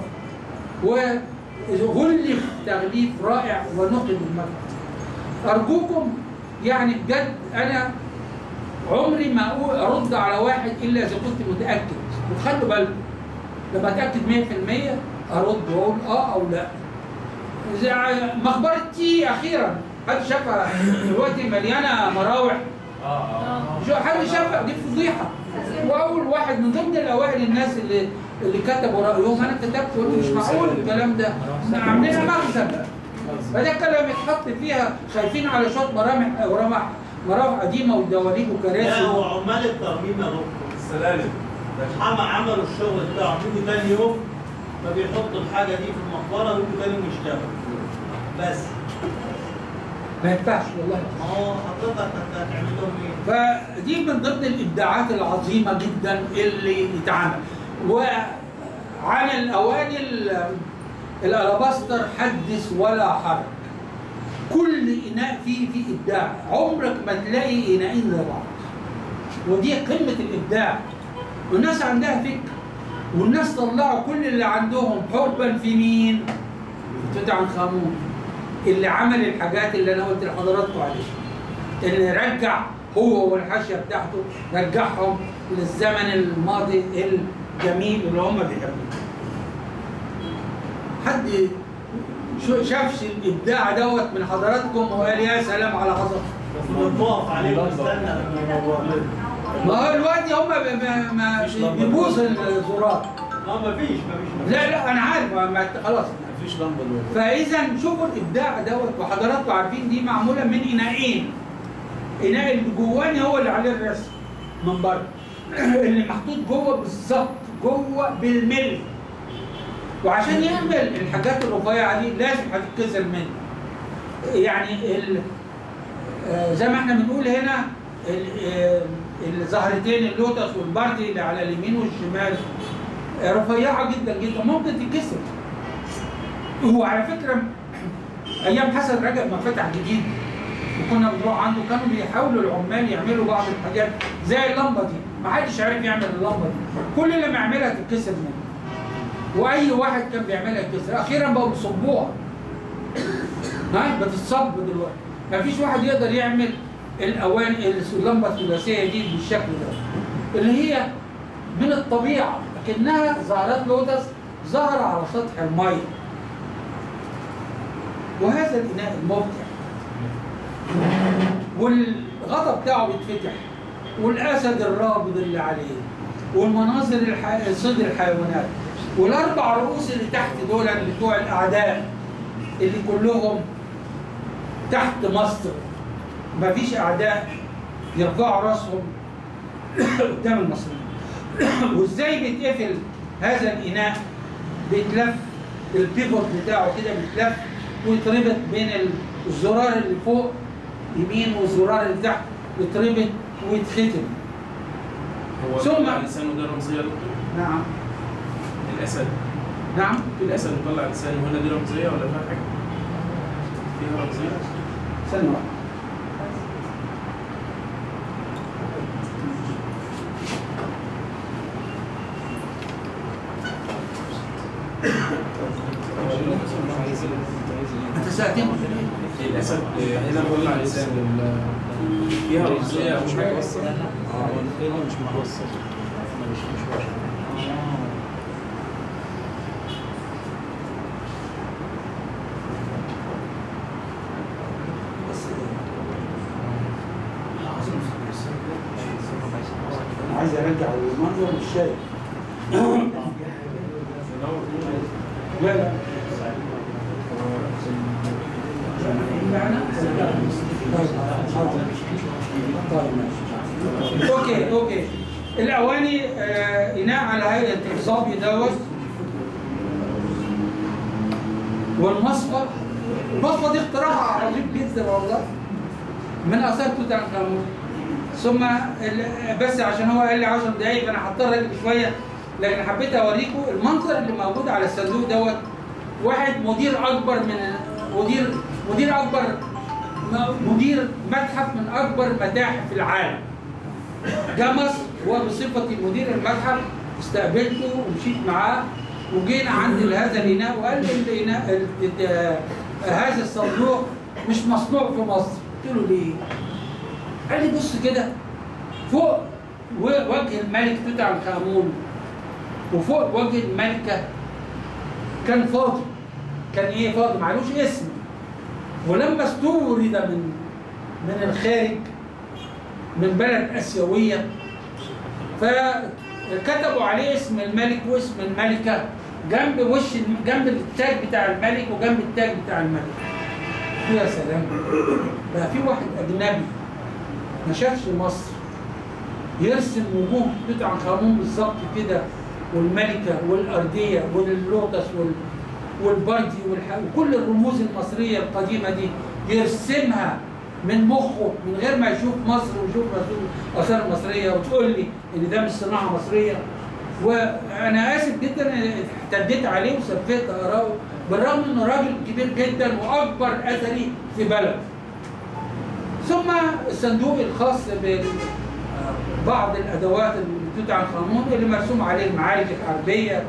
وغلف تغليف رائع ونقل المتحف ارجوكم يعني بجد انا عمري ما أقول ارد على واحد الا اذا كنت متاكد وخلوا بالكم لما اتاكد 100% ارد واقول اه او لا زي مقبره تي اخيرا حد شافها دلوقتي مليانه مراوح شو حد شافها دي فضيحه واول واحد من ضمن الاوائل الناس اللي اللي كتبوا رايهم انا كتبت قلت مش معقول الكلام ده احنا عاملينها مخزن فده كلام يتحط فيها خايفين على شويه مرامح مرامح مراوح قديمه ودواليب لا وكراسي هو عمال الترميم يا دكتور السلالم حما عملوا الشغل بتاعهم يجوا تاني يوم فبيحطوا الحاجه دي في المقبره ويجوا تاني يوم يشتغلوا بس ما ينفعش والله ما هو حضرتك هت- هتعمل لهم ايه؟ فدي من ضمن الابداعات العظيمه جدا اللي اتعمل وعن الاواني ال- الالاباستر حدث ولا حرج كل اناء فيه فيه ابداع عمرك ما تلاقي اناءين زي بعض ودي قمه الابداع والناس عندها فكر والناس طلعوا كل اللي عندهم حبا في مين؟ في توت عنخ امون اللي عمل الحاجات اللي انا قلت لحضراتكم عليها اللي رجع هو والحاشيه بتاعته رجعهم للزمن الماضي الجميل اللي هم بيحبوه. حد شو- شافش الابداع دوت من حضراتكم وقال يا سلام على عظمه كنا بنقف عليه ونستنى لما هو ما هو دلوقتي هم ب- ب- ما مفيش لمبة. بيبوظ الزرار اه مفيش مفيش مفيش لا لا انا عارف ما- ما خلاص مفيش لمبه دلوقتي فاذا شوفوا الابداع دوت وحضراتكم عارفين دي معموله من اناءين اناء اللي جواني هو اللي عليه الرسم من بره اللي محطوط جوه بالظبط جوه بالملي وعشان يعمل الحاجات الرفيعه دي لازم هتتكسر منه يعني ال- آه، زي ما احنا بنقول هنا ال- آه، الزهرتين اللوتس والبردي اللي على اليمين والشمال آه، رفيعه جدا جدا ممكن تتكسر هو على فكره ايام حسن رجب ما فتح جديد وكنا بنروح عنده كانوا بيحاولوا العمال يعملوا بعض الحاجات زي اللمبه دي ما حدش عارف يعمل اللمبه دي كل اللي ما يعملها تتكسر منه واي واحد كان بيعملها يتكسر اخيرا بقوا بيصبوها ها بتتصب دلوقتي ما فيش واحد يقدر يعمل الاوان اللمبه الثلاثيه دي بالشكل ده اللي هي من الطبيعه لكنها زهرات لوتس ظهر على سطح الميه وهذا الاناء الممتع والغطا بتاعه بيتفتح والاسد الرابض اللي عليه والمناظر الح... صيد الحيوانات والاربع رؤوس اللي تحت دول اللي بتوع الاعداء اللي كلهم تحت مصر مفيش اعداء يرفعوا راسهم قدام المصريين وازاي بيتقفل هذا الاناء بيتلف البيفوت بتاعه كده بيتلف ويتربط بين الزرار اللي فوق يمين والزرار اللي تحت يتربط ويتختم هو ثم- ثم لسانه ده رمزيه يا دكتور نعم الاسد نعم الاسد مطلع لسانه هنا دي رمزيه ولا فيها حاجه؟ فيها رمزيه؟ ثانية واحدة انت سألتني الاسد هنا مطلع لسانه فيها رمزيه او مش حاجه متوصل اه ايه اللي مش متوصل مش مش مش انا عايز ارجع المنظر مش شايف لا لا معنى؟ طيب حاضر. طيب ماشي اوكي اوكي الاواني آه اناء على هيئه الصبي دوت والمصفى المصفى دي اختراع عجيب جدا والله من اثار توت عنخ امون ثم ال- بس عشان هو قال لي 10 دقايق فانا هضطر اجري شويه لكن حبيت اوريكم المنظر اللي موجود على الصندوق دوت واحد مدير اكبر من مدير مدير اكبر م- مدير متحف من اكبر متاحف العالم جه مصر هو بصفتي مدير المتحف استقبلته ومشيت معاه وجينا عند هذا الاناء وقال لي الاناء ال- ال- هذا الصندوق مش مصنوع في مصر قلت له ليه؟ قال لي بص كده فوق و- وجه الملك توت عنخ امون وفوق وجه الملكه كان فاضي كان ايه فاضي معلوش اسم ولما استورد من من الخارج من بلد اسيويه فكتبوا عليه اسم الملك واسم الملكه جنب وش جنب التاج بتاع الملك وجنب التاج بتاع الملك يا سلام بقى في واحد اجنبي ما شافش مصر يرسم وجوه توت عنخ امون بالظبط كده والملكه والارديه واللوتس وال والبردي والح... وكل الرموز المصريه القديمه دي يرسمها من مخه من غير ما يشوف مصر ويشوف رسول الاثار المصريه وتقول لي ان ده مش صناعه مصريه وانا اسف جدا إن اعتديت عليه وسفيت اراءه بالرغم انه راجل كبير جدا واكبر اثري في بلده ثم الصندوق الخاص ببعض الادوات توت عنخ امون اللي مرسوم عليه المعارك الحربيه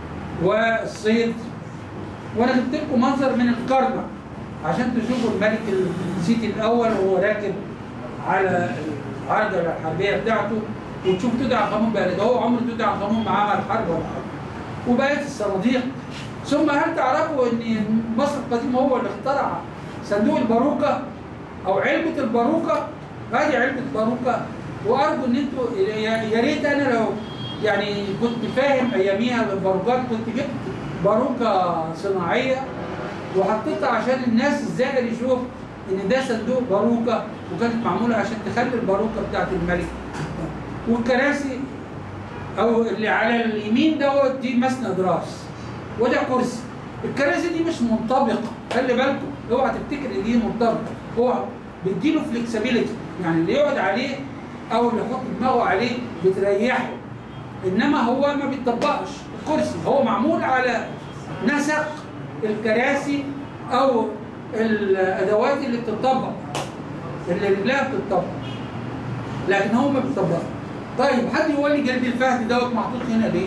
والصيد وانا جبت لكم منظر من الكرنك عشان تشوفوا الملك السيتي الاول وهو راكب على العرجله الحربيه بتاعته وتشوف توت عنخ امون بقى ده هو عمر توت عنخ امون ما عمل حرب ولا حاجه وبقيه الصناديق ثم هل تعرفوا ان مصر القديمه هو اللي اخترع صندوق الباروكه او علبه الباروكه هذه علبه باروكه وارجو ان انتوا يا يا ريت انا لو يعني كنت فاهم اياميها بالباروكات كنت جبت باروكه صناعيه وحطيتها عشان الناس الزائر يشوف ان ده صندوق باروكه وكانت معموله عشان تخلي الباروكه بتاعت الملك والكراسي او اللي على اليمين دوت دي مسند راس وده كرسي الكراسي دي مش منطبقه خلي بالكم اوعى تفتكر ان دي منطبقه هو بيديله فليكسبيليتي يعني اللي يقعد عليه او اللي يحط دماغه عليه بتريحه انما هو ما بيطبقش الكرسي هو معمول على نسق الكراسي او الادوات اللي بتطبق اللي رجلها بتطبق لكن هو ما بيطبقش طيب حد يقول لي جلد الفهد دوت محطوط هنا ليه؟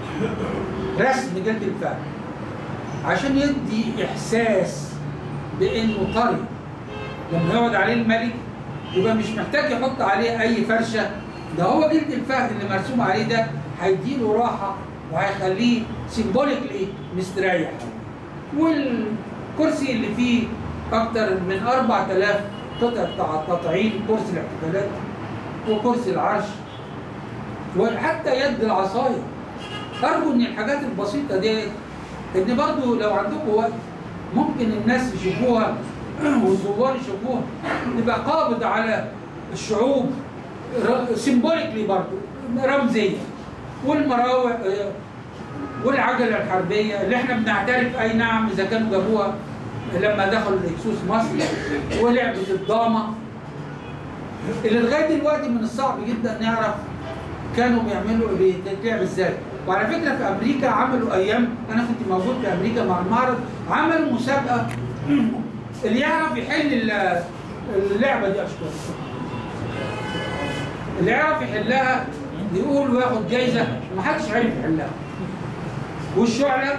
رسم جلد الفهد عشان يدي احساس بانه طري لما يقعد عليه الملك يبقى مش محتاج يحط عليه اي فرشه ده هو جلد الفهد اللي مرسوم عليه ده هيديله راحه وهيخليه سيمبوليكلي مستريح والكرسي اللي فيه اكتر من 4000 قطعه تطعيم كرسي الاحتفالات وكرسي العرش وحتى يد العصايه ارجو ان الحاجات البسيطه دي ان برضو لو عندكم وقت ممكن الناس يشوفوها والزوار يشوفوها تبقى قابض على الشعوب سيمبوليكلي برضو رمزيه والمراوح آه، والعجله الحربيه اللي احنا بنعترف اي نعم اذا كانوا جابوها لما دخلوا الهكسوس مصر ولعبه الضامه اللي لغايه دلوقتي من الصعب جدا نعرف كانوا بيعملوا بتتلعب ازاي وعلى فكره في امريكا عملوا ايام انا كنت موجود في امريكا مع المعرض عملوا مسابقه اللي يعرف يحل ال- اللعبه دي اشكر اللي يعرف يحلها يقول وياخد جايزه ومحدش عرف يحلها والشعلة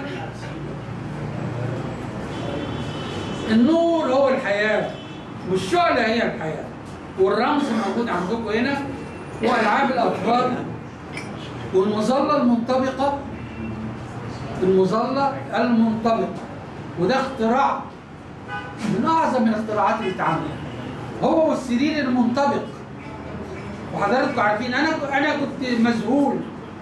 النور هو الحياة والشعلة هي الحياة والرمز موجود عندكم هنا وألعاب الأطفال والمظله المنطبقه المظله المنطبقه وده اختراع من اعظم الاختراعات اللي اتعملت هو والسرير المنطبق وحضراتكم عارفين انا انا كنت مذهول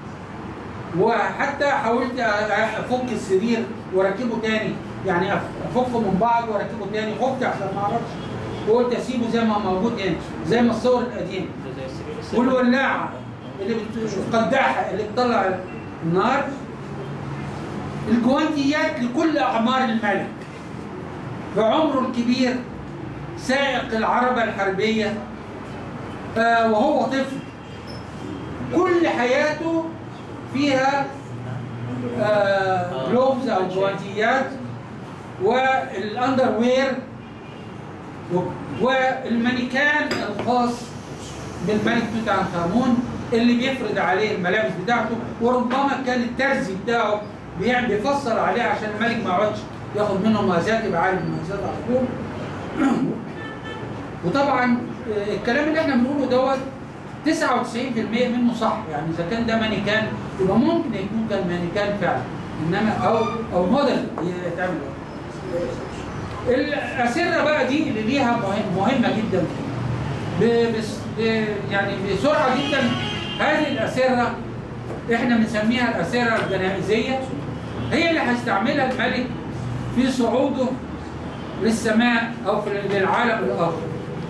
وحتى حاولت أ- أ- افك السرير واركبه تاني يعني أف- افكه من بعض واركبه تاني خفت عشان ما اعرفش وقلت اسيبه زي ما هو موجود هنا زي ما الصور القديمه والولاعه اللي بت- القداحه اللي بتطلع النار الجوانتيات لكل اعمار الملك في عمره الكبير سائق العربه الحربيه آه، وهو طفل كل حياته فيها آه، جلوبز او جوانتيات والاندر وير والمانيكان الخاص بالملك توت عنخ امون اللي بيفرض عليه الملابس بتاعته وربما كان الترزي بتاعه بيع- بيفصل عليه عشان الملك ما يقعدش ياخد منه مقاسات يبقى عارف المقاسات على طول وطبعا آه، الكلام اللي احنا بنقوله دوت 99% منه صح يعني اذا كان ده مانيكان يبقى ممكن يكون كان مانيكان فعلا انما او او موديل يتعمل الاسره بقى دي اللي ليها مهم مهمه جدا ب- بس ب- يعني بسرعه جدا هذه الاسره احنا بنسميها الاسره الجنائزيه هي اللي هيستعملها الملك في صعوده للسماء او في للعالم الاخر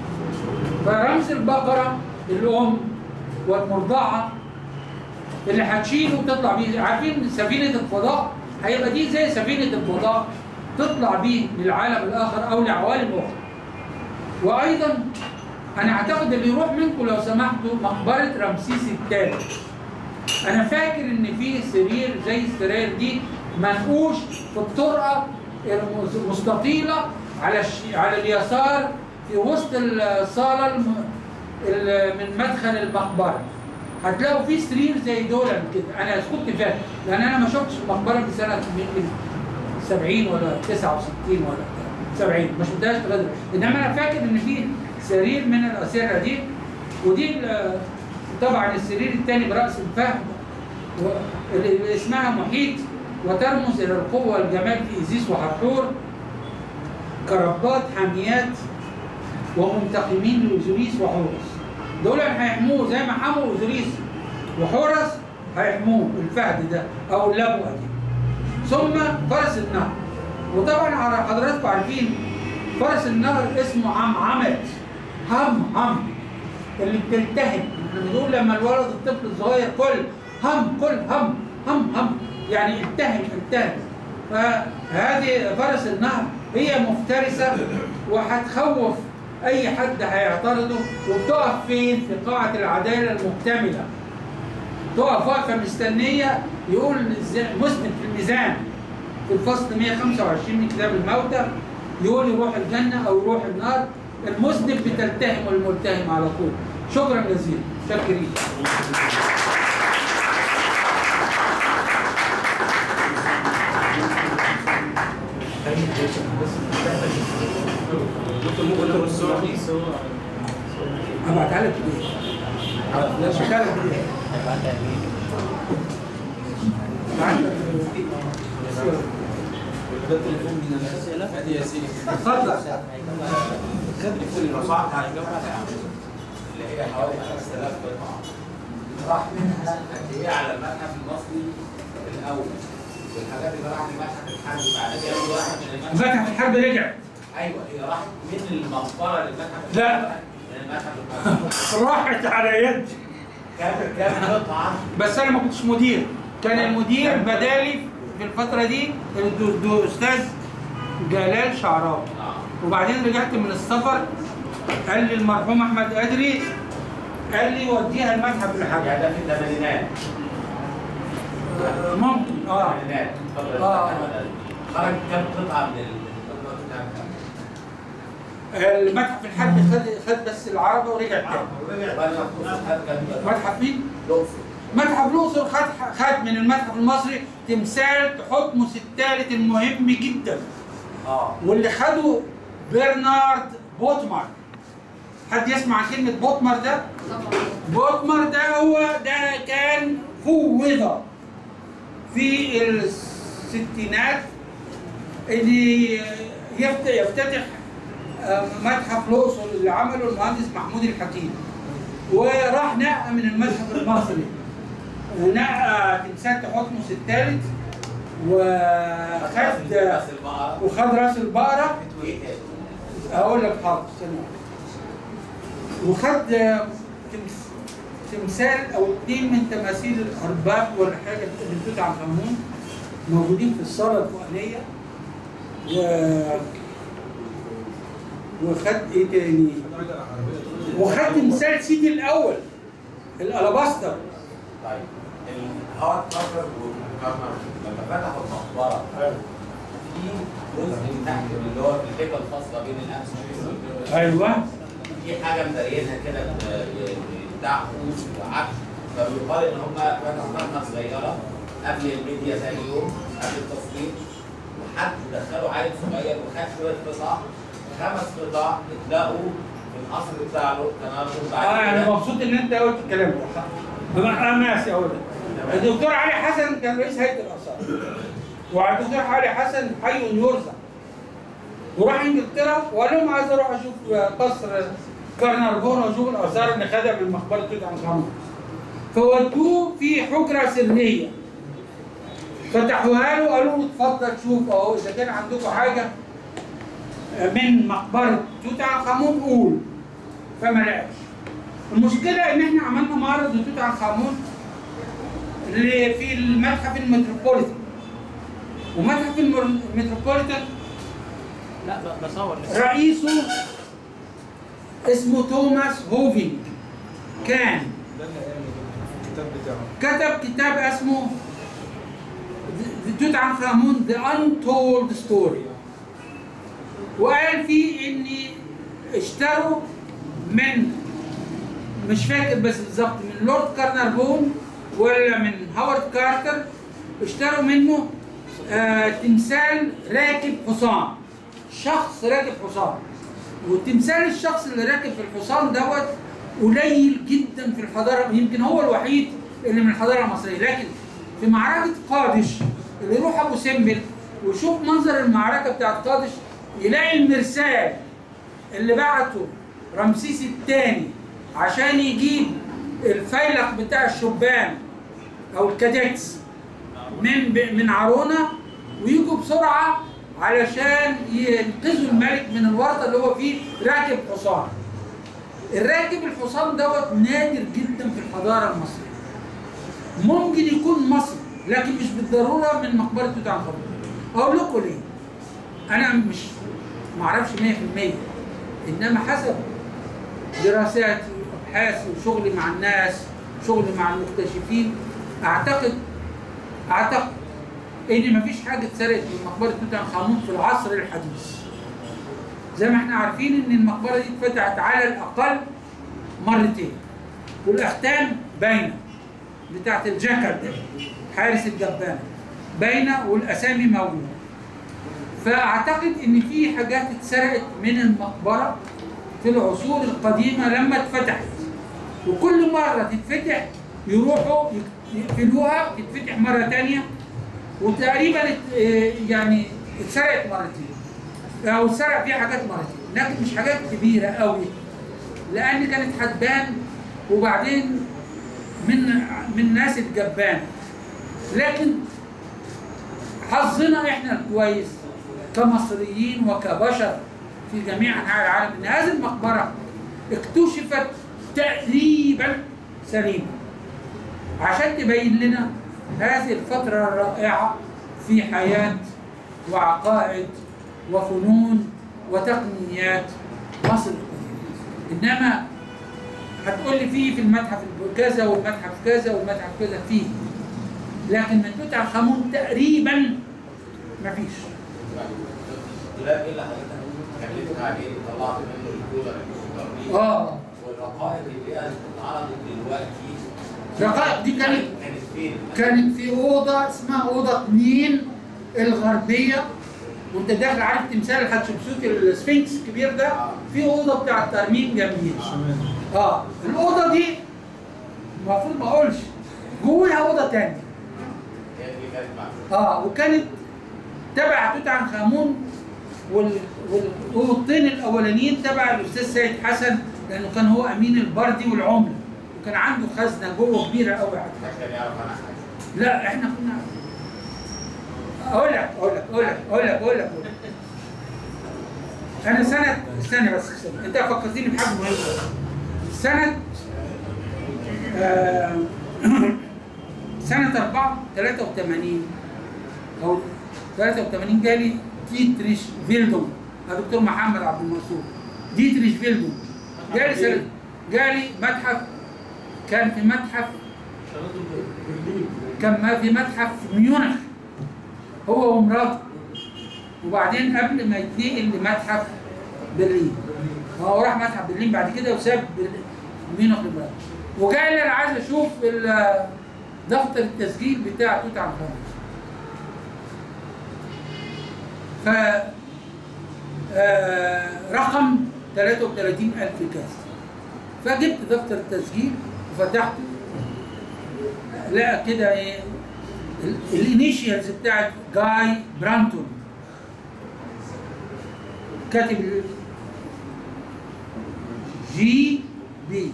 فرمز البقره الام والمرضعه اللي هتشيله وتطلع بيه عارفين سفينه الفضاء هيبقى دي زي سفينه الفضاء تطلع بيه للعالم الاخر او لعوالم اخرى وايضا انا اعتقد اللي يروح منكم لو سمحتوا مقبره رمسيس الثالث انا فاكر ان في سرير زي السراير دي منقوش في الطرقه المستطيله على الش... على اليسار في وسط الصاله الم... ال- من مدخل المقبره هتلاقوا في سرير زي دول كده انا كنت فاكر لان انا ما شفتش المقبره من سنه يمكن 70 ولا 69 ولا 70 ما شفتهاش لغايه دلوقتي. انما انا فاكر ان في سرير من الاسره دي ودي ال- طبعا السرير الثاني براس الفهد و- اللي اسمها محيط وترمز الى القوه والجمال في ايزيس وحتحور كربات حاميات ومنتقمين لاوزوريس وحورس دول هيحموه زي ما حموا اوزوريس وحورس هيحموه الفهد ده او اللبوه دي ثم فرس النهر وطبعا على حضراتكم عارفين فرس النهر اسمه عمعمت هم هم اللي بتلتهب احنا بنقول لما الولد الطفل الصغير كل هم كل هم هم هم يعني التهم التهم فهذه فرس النهر هي مفترسه وهتخوف اي حد هيعترضه وبتقف فين في قاعه العداله المكتمله تقف واقفه مستنيه يقول إز- مسند في الميزان في الفصل 125 من كتاب الموتى يقول يروح الجنه او يروح النار المذنب بتلتهم والملتهم على طول شكرا جزيلا شاكرين دكتور ممكن نقول الصورة دي هبعتها لك ايه؟ هبعتها لك ايه؟ عندك الصورة. ادي يا سيدي اتفضل المصاعب اللي هي حوالي 5000 قطعه راح منها قد ايه على المتحف المصري الاول والحاجات اللي راحت المتحف الحربي بعد كده في واحد من المتحف متحف الحرب رجع ايوه هي راحت من المقبره للمتحف لا. من المتحف المصري راحت على يد كام كام قطعه بس انا ما كنتش مدير كان المدير بدالي في الفتره دي الدو- دو- استاذ جلال شعراوي اه وبعدين رجعت من السفر قال لي المرحوم احمد قدري قال لي وديها المتحف الحربي يعني ده في الثمانينات آه، ممكن اه الثمانينات اتفضل آه. خرج كام قطعه من القطعه بتاعتها المتحف الحربي خد خد بس العربه ورجع تاني متحف مين؟ متحف الاقصر خد خد من المتحف المصري تمثال تحتمس الثالث المهم جدا اه واللي خده برنارد بوتمار حد يسمع عن كلمه بوتمر ده طبعا بوتمر ده هو ده كان فوض في الستينات اللي يفت- يفتتح آه، متحف الاقصر اللي عمله المهندس محمود الحكيم وراح نقى من المتحف المصري نقى تمثال تحتمس الثالث وخد بس البقرة وخد راس البقره وايه تاني؟ هقول لك حاضر ثانية وخد تمس- تمثال او اثنين من تماثيل الارباب ولا حاجه اللي توت عنخ امون موجودين في الصاله الفوقانيه و وخد ايه تاني؟ وخد تمثال سيدي الاول الالاباستر طيب الهارد كفر والكرنر لما فتحوا المقبره في جزء من تحت اللي هو في الحيطه الفاصله بين الامس والجزء ايوه في حاجه مدرينها كده ب- بتاع خوش وعفش فبيقال ان هم فتحوا فتحه صغيره قبل الميديا ثاني يوم قبل التصوير وحد دخلوا عيل صغير وخد شويه قطع خمس قطع اتلاقوا في القصر بتاع لوكتنارفو اه انا مبسوط ان انت قلت الكلام ده انا ماشي اقول لك الدكتور علي حسن كان رئيس هيئه الاثار والدكتور علي حسن حي يرزق وراح انجلترا وقال لهم عايز اروح اشوف قصر كارنارفون واشوف الاثار اللي خدها من مقبره توت عنخ امون فودوه في حجره سريه فتحوها له قالوا له اتفضل شوف اهو اذا كان عندكم حاجه من مقبره توت عنخ امون قول فما لقاش المشكله ان احنا عملنا معرض لتوت عنخ امون اللي في المتحف المتروبوليتان ومتحف المر- المتروبوليتان لا ب- بصور لسه رئيسه اسمه توماس هوفينج كان ده اللي قال الكتاب بتاعه كتب كتاب اسمه توت عنخ امون ذا انتولد ستوري وقال فيه ان اشتروا من مش فاكر بس بالظبط من لورد كارنربون ولا من هاورد كارتر اشتروا منه آه تمثال راكب حصان شخص راكب حصان وتمثال الشخص اللي راكب في الحصان دوت قليل جدا في الحضاره يمكن هو الوحيد اللي من الحضاره المصريه لكن في معركه قادش اللي يروح ابو سمبل ويشوف منظر المعركه بتاعت قادش يلاقي المرسال اللي بعته رمسيس الثاني عشان يجيب الفيلق بتاع الشبان او الكادكس من من عرونه ويجوا بسرعه علشان ينقذوا الملك من الورطه اللي هو فيه راكب حصان. الراكب الحصان دوت نادر جدا في الحضاره المصريه. ممكن يكون مصري لكن مش بالضروره من مقبره توت عنخ امون. اقول لكم ليه؟ انا مش معرفش 100% انما حسب دراساتي وابحاثي وشغلي مع الناس شغلي مع المكتشفين اعتقد اعتقد ان مفيش حاجه اتسرقت من مقبره توت عنخ امون في العصر الحديث زي ما احنا عارفين ان المقبره دي اتفتحت على الاقل مرتين والاختام باينه بتاعت الجاكر ده حارس الجبانه باينه والاسامي موجوده فاعتقد ان في حاجات اتسرقت من المقبره في العصور القديمه لما اتفتحت وكل مره تتفتح يروحوا يقفلوها تتفتح مره تانية وتقريبا ات- آه، يعني اتسرقت مرتين او اتسرق فيها حاجات مرتين لكن مش حاجات كبيره قوي لان كانت هتبان وبعدين من من ناس الجبان لكن حظنا احنا الكويس كمصريين وكبشر في جميع انحاء العالم ان هذه المقبره اكتشفت تقريبا سليمه عشان تبين لنا هذه الفتره الرائعه في حياه وعقائد وفنون وتقنيات مصر القديمه انما هتقول لي في في المتحف كذا والمتحف كذا والمتحف كذا فيه لكن من توت عنخ امون تقريبا مفيش لا ايه اللي حضرتك اتكلمت عليه طلعت منه الكولر المستقبلي اه والرقائق اللي هي اتعرضت دلوقتي الرقائق دي كانت كانت فين؟ كانت في اوضه اسمها اوضه اتنين الغربيه وانت داخل عارف تمثال حتشبسوت السفنكس الكبير ده في اوضه بتاع الترميم جنبيها اه الاوضه دي المفروض ما اقولش جواها اوضه تانية هي دي كانت معمولة. اه وكانت تبع توت عنخ امون وال- والاوضتين الاولانيين تبع الاستاذ سيد حسن لانه كان هو امين البردي والعمله وكان عنده خزنه جوه كبيره قوي عشان يعرف انا حاجه لا احنا كنا اقول لك اقول لك اقول لك اقول لك اقول لك انا سنه استنى بس استنى. انت فكرتني بحاجه مهمه سنه آه سنه 4 83 او 83 جالي ديتريش فيلدون دكتور محمد عبد المنصور ديتريش فيلدون جالي سنه جالي متحف كان في متحف كان ما في متحف في ميونخ هو ومراته وبعدين قبل ما يتنقل لمتحف برلين هو راح متحف برلين بعد كده وساب بر- ميونخ لمراته وجاي لي انا عايز اشوف ال- دفتر التسجيل بتاع توت عنخ امون ف آه، رقم 33000 كاس فجبت دفتر التسجيل وفتحته لقى كده ايه ال- الانيشيالز بتاعت جاي برانتون كاتب ال- جي بي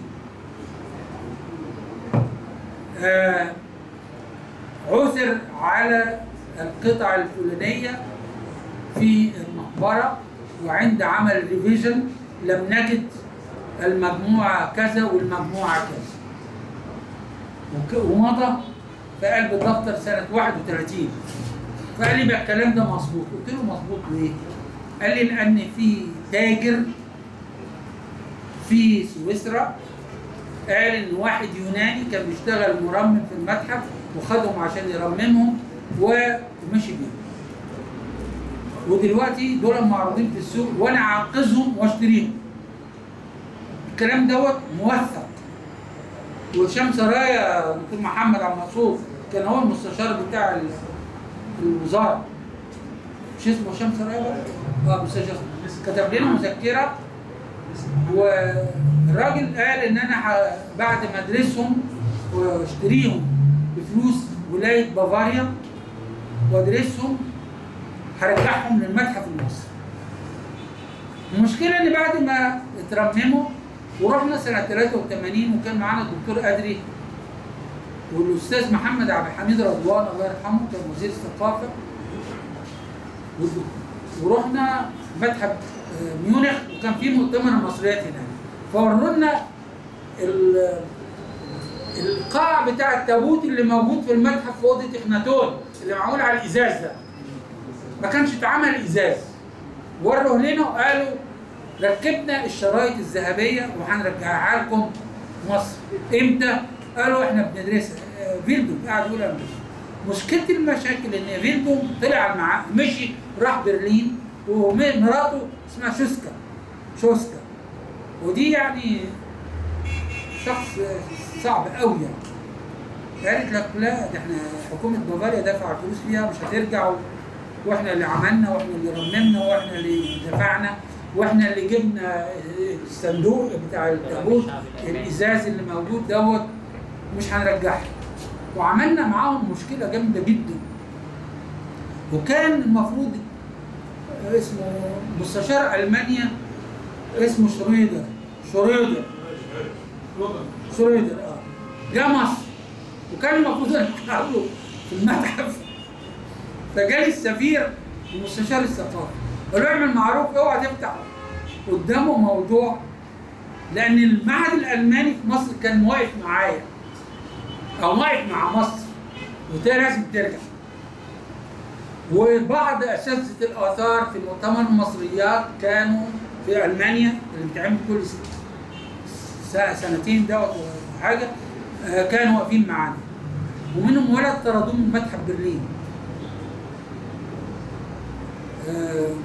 آه عثر على القطع الفلانية في المقبرة وعند عمل ريفيجن لم نجد المجموعة كذا والمجموعة كذا وك- ومضى في قلب الدفتر سنة 31 فقال لي بقى الكلام ده مظبوط قلت له مظبوط ليه؟ قال لي لأن في تاجر في سويسرا قال إن واحد يوناني كان بيشتغل مرمم في المتحف وخدهم عشان يرممهم ومشي بيهم ودلوقتي دول معروضين في السوق وانا اعقزهم واشتريهم الكلام دوت موثق وهشام سرايا دكتور محمد عبد المنصور كان هو المستشار بتاع ال- الوزاره مش اسمه هشام سرايا بقى؟ اه مستشار كتب لنا مذكره والراجل قال ان انا ح- بعد ما ادرسهم واشتريهم بفلوس ولايه بافاريا وادرسهم هرجعهم للمتحف المصري. المشكله ان بعد ما اترمموا ورحنا سنه 83 وكان معانا الدكتور ادري والاستاذ محمد عبد الحميد رضوان الله يرحمه كان وزير الثقافه والد- ورحنا متحف آه، ميونخ وكان في مؤتمر المصريات هناك فوروا لنا ال- القاع بتاع التابوت اللي موجود في المتحف في اوضه اخناتون اللي معمول على الازاز ده ما كانش اتعمل ازاز وروه لنا وقالوا ركبنا الشرايط الذهبيه وهنرجعها لكم مصر امتى؟ قالوا احنا بندرسها آه، فيلدوم قاعد يقول أنا مشكله المشاكل ان فيلدوم طلع مع مشي راح برلين ومراته اسمها شوسكا شوسكا ودي يعني شخص صعب قوي يعني قالت لك لا ده احنا حكومه بافاريا دفع فلوس فيها مش هترجع و- واحنا اللي عملنا واحنا اللي رممنا واحنا اللي دفعنا واحنا اللي جبنا الصندوق بتاع التابوت الازاز اللي موجود دوت مش هنرجعه وعملنا معاهم مشكله جامده جدا وكان المفروض اسمه مستشار المانيا اسمه شرويدر شرويدر شرويدر اه جه مصر وكان المفروض ارجع له في المتحف فجالي السفير ومستشار الثقافه قال له اعمل معروف اوعى تفتح قدامه موضوع لان المعهد الالماني في مصر كان واقف معايا او واقف مع مصر وده لازم ترجع وبعض اساتذه الاثار في مؤتمر المصريات كانوا في المانيا اللي بتعمل كل س- سنتين ده ولا حاجه آه، كانوا واقفين معانا ومنهم ولد طردوه من متحف برلين آه،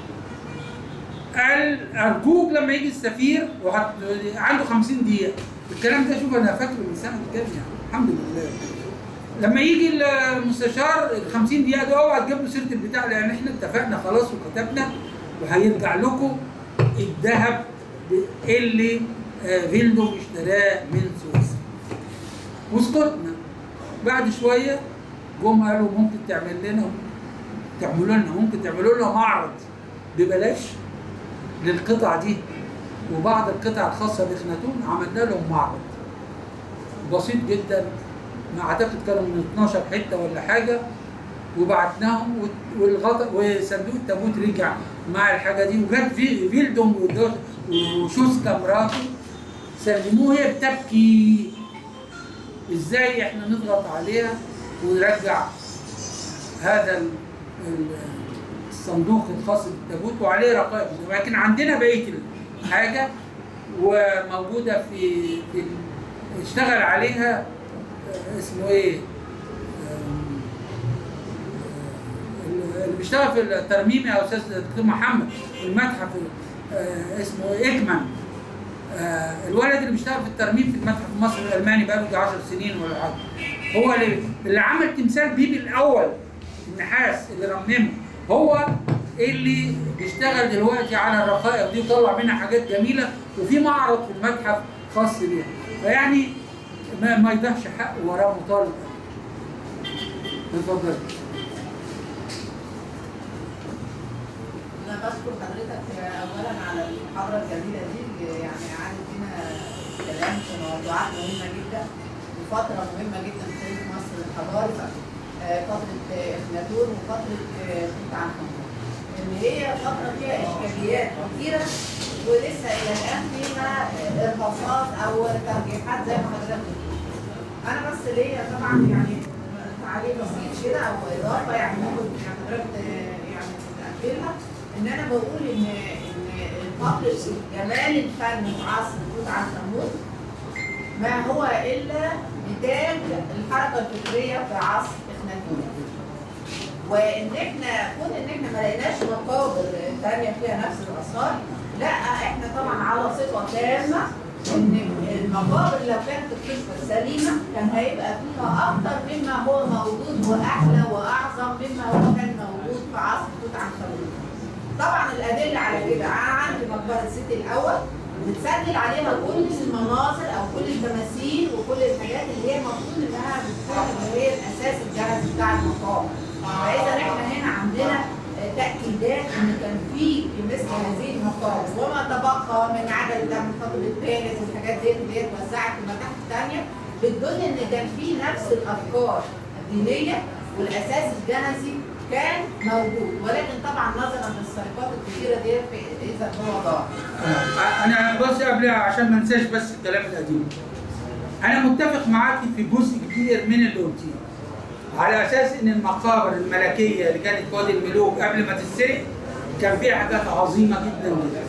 قال ارجوك لما يجي السفير وهت... عنده 50 دقيقه الكلام ده شوف انا فاكره من سنه كام يعني الحمد لله لما يجي المستشار ال 50 دقيقه دول اوعى تجيب له سيره البتاع لان احنا اتفقنا خلاص وكتبنا وهيرجع لكم الذهب اللي آه، فيلدو اشتراه من سويسرا وسكتنا بعد شويه جم قالوا ممكن تعمل لنا تعملوا لنا ممكن تعملوا لنا معرض ببلاش للقطع دي وبعض القطع الخاصه باخناتون عملنا لهم معرض بسيط جدا ما اعتقد كانوا من 12 حته ولا حاجه وبعتناهم وت- والغطا وصندوق التابوت رجع مع الحاجه دي وجت في فيلدوم ودو- وشوسكا مراته سلموه هي بتبكي ازاي احنا نضغط عليها ونرجع هذا ال- ال- الصندوق الخاص بالتابوت وعليه رقائق لكن عندنا بقيه الحاجه وموجوده في في ال- اشتغل عليها آه، اسمه ايه؟ آم، آه، اللي بيشتغل في الترميم يا استاذ دكتور محمد في المتحف آه، اسمه ايكمان آه، الولد اللي بيشتغل في الترميم في المتحف المصري الالماني بقاله يجي 10 سنين ولا حاجه هو اللي اللي عمل تمثال بيبي الاول النحاس اللي رممه هو اللي بيشتغل دلوقتي على الرقائق دي وطلع منها حاجات جميله وفي معرض في المتحف خاص بيها فيعني ما, ما يضيعش حق وراه مطالب اتفضل أنا بشكر حضرتك أولا على المحاضرة الجميلة دي اللي يعني عادت لنا كلام في موضوعات مهمة جدا وفترة مهمة جدا في تاريخ مصر الحضاري آه، فترة آه، إخناتون وفترة آه، توت عنخ آمون اللي هي فترة فيها إشكاليات كتيرة ولسه إلى الآن فيها آه، إرهاصات أو ترجيحات زي ما حضرتك بتقول. أنا بس ليا طبعا يعني تعليق بسيط كده أو إضافة يعني ممكن يعني حضرتك آه، يعني تأكلها ان انا بقول ان ان فقر جمال الفن في عصر توت عنخ امون ما هو الا نتاج الحركه الفكريه في عصر اخناتون وان احنا كون ان احنا ما لقيناش مقابر ثانيه فيها نفس الاثار لا احنا طبعا على ثقه تامه ان المقابر لو كانت القصه سليمه كان هيبقى فيها اكتر مما هو موجود واحلى واعظم مما هو كان موجود في عصر توت عنخ امون طبعا الادله على كده انا عندي مقبره الست الاول بتسجل عليها كل المناظر او كل التماثيل وكل الحاجات اللي هي المفروض انها بتكون اللي هي الاساس الجهاز بتاع المقام فاذا احنا هنا عندنا آه، تاكيدات ان كان في في مثل هذه المقابر وما تبقى من عدد ده من الخطب الثالث والحاجات ديت اللي هي اتوزعت في المتاحف الثانيه بتدل ان كان في نفس الافكار الدينيه والاساس الجهزي كان موجود ولكن طبعا نظرا للسرقات الكثيره ديت اذا هو ضاع انا بس قبل عشان ما انساش بس الكلام القديم انا متفق معاكي في جزء كبير من اللي قلتيه على اساس ان المقابر الملكيه اللي كانت في وادي الملوك قبل ما تتسرق كان فيها حاجات عظيمه جدا جدا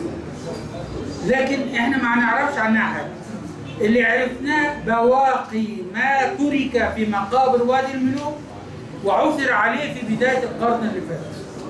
لكن احنا ما نعرفش عنها حاجه اللي عرفناه بواقي ما ترك في مقابر وادي الملوك وعثر عليه في بدايه القرن اللي فات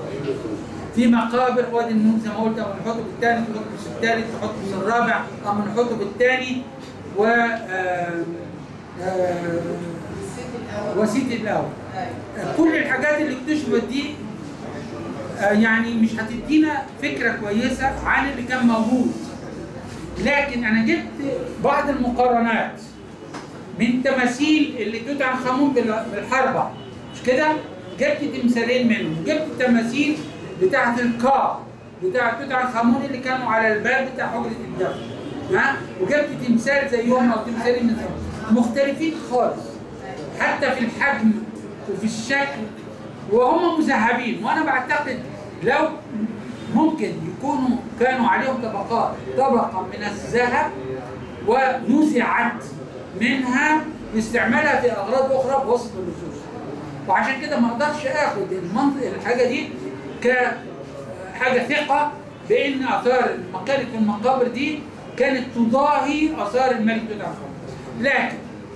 في مقابر وادي النوم زي ما قلت ابو الحطب الثاني في حتبس الثالث في حتبس الرابع ابو الحطب الثاني و آه، آه، الست الاول وسيط الاول أيوة. كل الحاجات اللي اكتشفت دي آه، يعني مش هتدينا فكره كويسه عن اللي كان موجود لكن انا جبت بعض المقارنات من تماثيل اللي توت عنخ امون بال- بالحربه مش كده؟ جبت تمثالين منهم جبت التماثيل بتاعه الكا بتاعه توت عنخ امون اللي كانوا على الباب بتاع حجره الدفن ها وجبت تمثال زيهم او تمثالين من زيهم مختلفين خالص حتى في الحجم وفي الشكل وهم مذهبين وانا بعتقد لو ممكن يكونوا كانوا عليهم طبقات طبقه من الذهب ونزعت منها لاستعمالها في اغراض اخرى بوسط اللصوص وعشان كده ما اقدرش اخد المنطق الحاجه دي كحاجه ثقه بان اثار مكانه المقابر دي كانت تضاهي اثار الملك توت عنخ امون لكن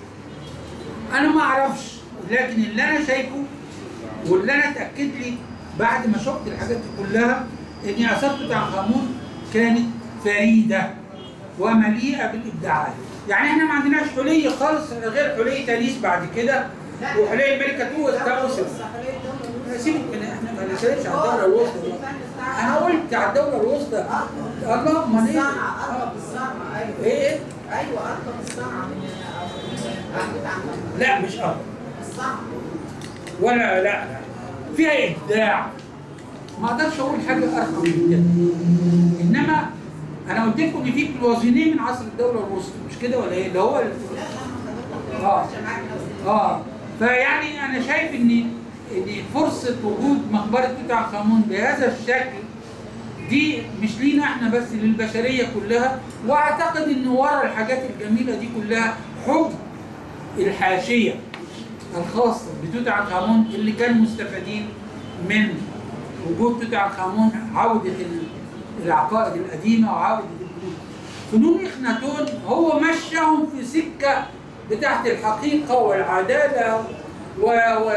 انا ما اعرفش لكن اللي انا شايفه واللي انا اتاكد لي بعد ما شفت الحاجات دي كلها ان اثار توت عنخ امون كانت فريده ومليئه بالابداعات يعني احنا ما عندناش حلي خالص غير حلي تاريخ بعد كده وحاليا الملكه توس ده اسم سيبك من احنا ما نسالش على الدوله الوسطى انا قلت على الدوله الوسطى الله امال ايه؟ الصنعة أرقى بالصنعة أيوه ايه ايه؟ أيوه أرقى بالصنعة من أحمد عمرو لا مش ارض الصنعة ولا لا لا فيها ابداع ما اقدرش اقول حاجه ارقى من كده انما انا قلت لكم ان في كلوزينيه من عصر الدوله الوسطى مش كده ولا ايه؟ اللي هو ال- اه اه فيعني انا شايف ان ان فرصه وجود مقبره توت عنخ امون بهذا الشكل دي مش لينا احنا بس للبشريه كلها واعتقد ان ورا الحاجات الجميله دي كلها حب الحاشيه الخاصه بتوت عنخ امون اللي كانوا مستفادين من وجود توت عنخ امون عوده ال- العقائد القديمه وعوده البيوت. فنون اخناتون هو مشاهم في سكه بتاعت الحقيقه والعداله و, و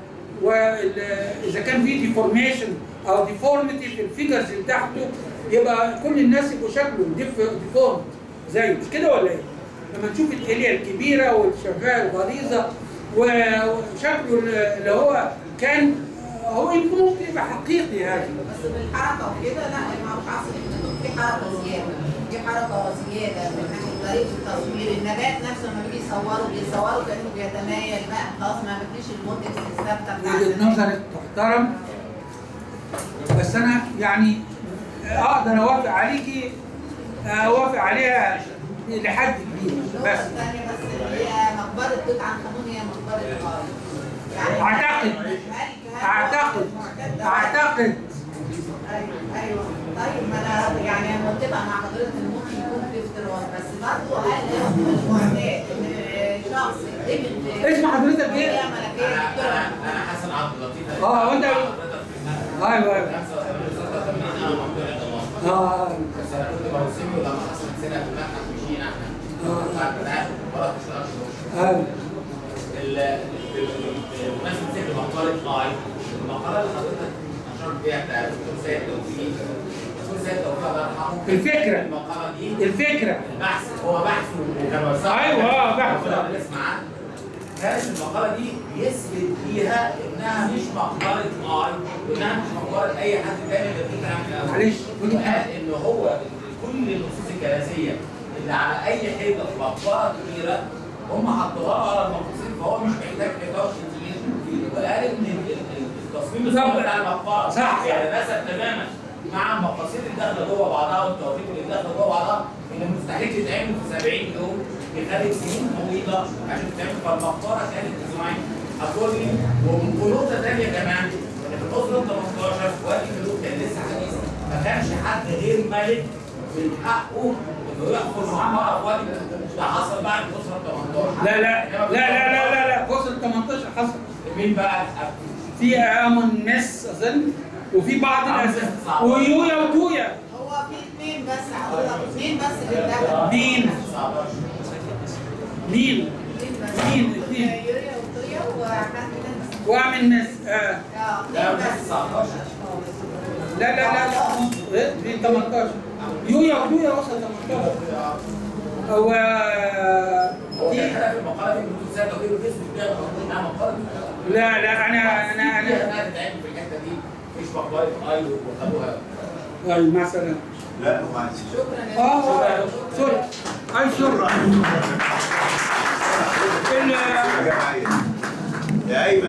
واذا كان في ديفورميشن او ديفورميتي في الفيجرز بتاعته يبقى كل الناس يبقوا شكلهم ديفورم زيه مش كده ولا ايه؟ لما تشوف الاليه الكبيره والشفاه الغليظه وشكله اللي هو كان هو يمكن ممكن يبقى حقيقي هذا بس بالحركة وكده لا ما هوش عصر الكتب في حركة زيادة في حركة زيادة من ناحية طريقة التصوير النبات نفسه لما بيجي يصوروا بيصوروا كأنه بيتمايل بقى خلاص ما فيش المودكس الثابتة بتاعت وجهه النبات. نظرك تحترم بس انا يعني اقدر اوافق عليكي اوافق عليها لحد كبير النقطة بس الثانية بس اللي هي مقبرة توت عنخ آمون هي مقبرة الغار يعني أعتقد. هل- هل- اعتقد معتد- اعتقد ايوه ايوه طيب ما انا يعني انا متفق مع حضرتك ان ممكن يكون في افتراض بس برضه هل هو المعتاد ان شخص قبل اسم حضرتك ايه؟ هي انا ملكيه انا دكتور انا حسن عبد اللطيف اه، وانت- حضرتك في المتحف. ايوه ايوه 85 86 انا ممدوح عند الله اه بس انا كنت بوصيه لما حصلت سنه في المتحف مشينا احنا آه. بعد كده عارف المباراه مش الارض ايوه بمناسبه ذكر مقاله قاعد المقاله اللي حضرتك نشرت فيها بتاع الدكتور سيد توفيق الدكتور سيد توفيق الله يرحمه الفكرة. المقاله دي الفكره البحث هو بحث وكان وثائقي. أيوة، آه، بحث. كنا بنسمع عنه. كانت المقالة دي بيثبت فيها إنها مش مقبرة آي وإنها مش مقبرة أي حد تاني غير توت عنخ آمون. معلش وقال إن هو كل النصوص الكنسية اللي على أي حيطة في مقبرة كبيرة هم حطوها على المقصود فهو مش محتاج حيطة وقال إن ال- ال- التصميم الصغير بتاع المقبرة صح. يعني نسب تماما مع المقاصد اللي داخله جوه بعضها والتوافيق اللي داخله جوه بعضها اللي مستحيل تتعمل في 70 يوم في خلال سنين طويله عشان تتعمل فالمقبره كانت اسبوعين هتقولي ونقطه ثانيه كمان ان في الاسره 18 وادي الملوك كان لسه حديث ما كانش حد غير ملك من حقه انه يحفر مقبره في وادي الملوك ده حصل بعد الاسره 18 لا لا لا لا لا لا لا فصل 18 حصل مين بقى؟ في امون مس اظن وفي بعض الاسئله ويويا وتويا هو في اثنين بس حضرتك اثنين بس اللي اتدخلوا مين 19 مين اثنين بس مين؟ اثنين. يوريا وطريا وحد تاني واعمل مس آه. اه لا اثنين بس بس 19 لا لا لا لا إيه؟ في 18 يويا وتويا وصل 18 هو هو دي كان هدف المقاله دي بدون سنه وكيلو جسم بتاعه انها مقاله لا لا انا انا انا انها تتعمل في الحته دي مش مقبره ايلو وخدوها طيب مع السلامه لا ومع شكرا يا اه دكتور. آه، سوري اي شكرا ال- يا جماعه يا ايمن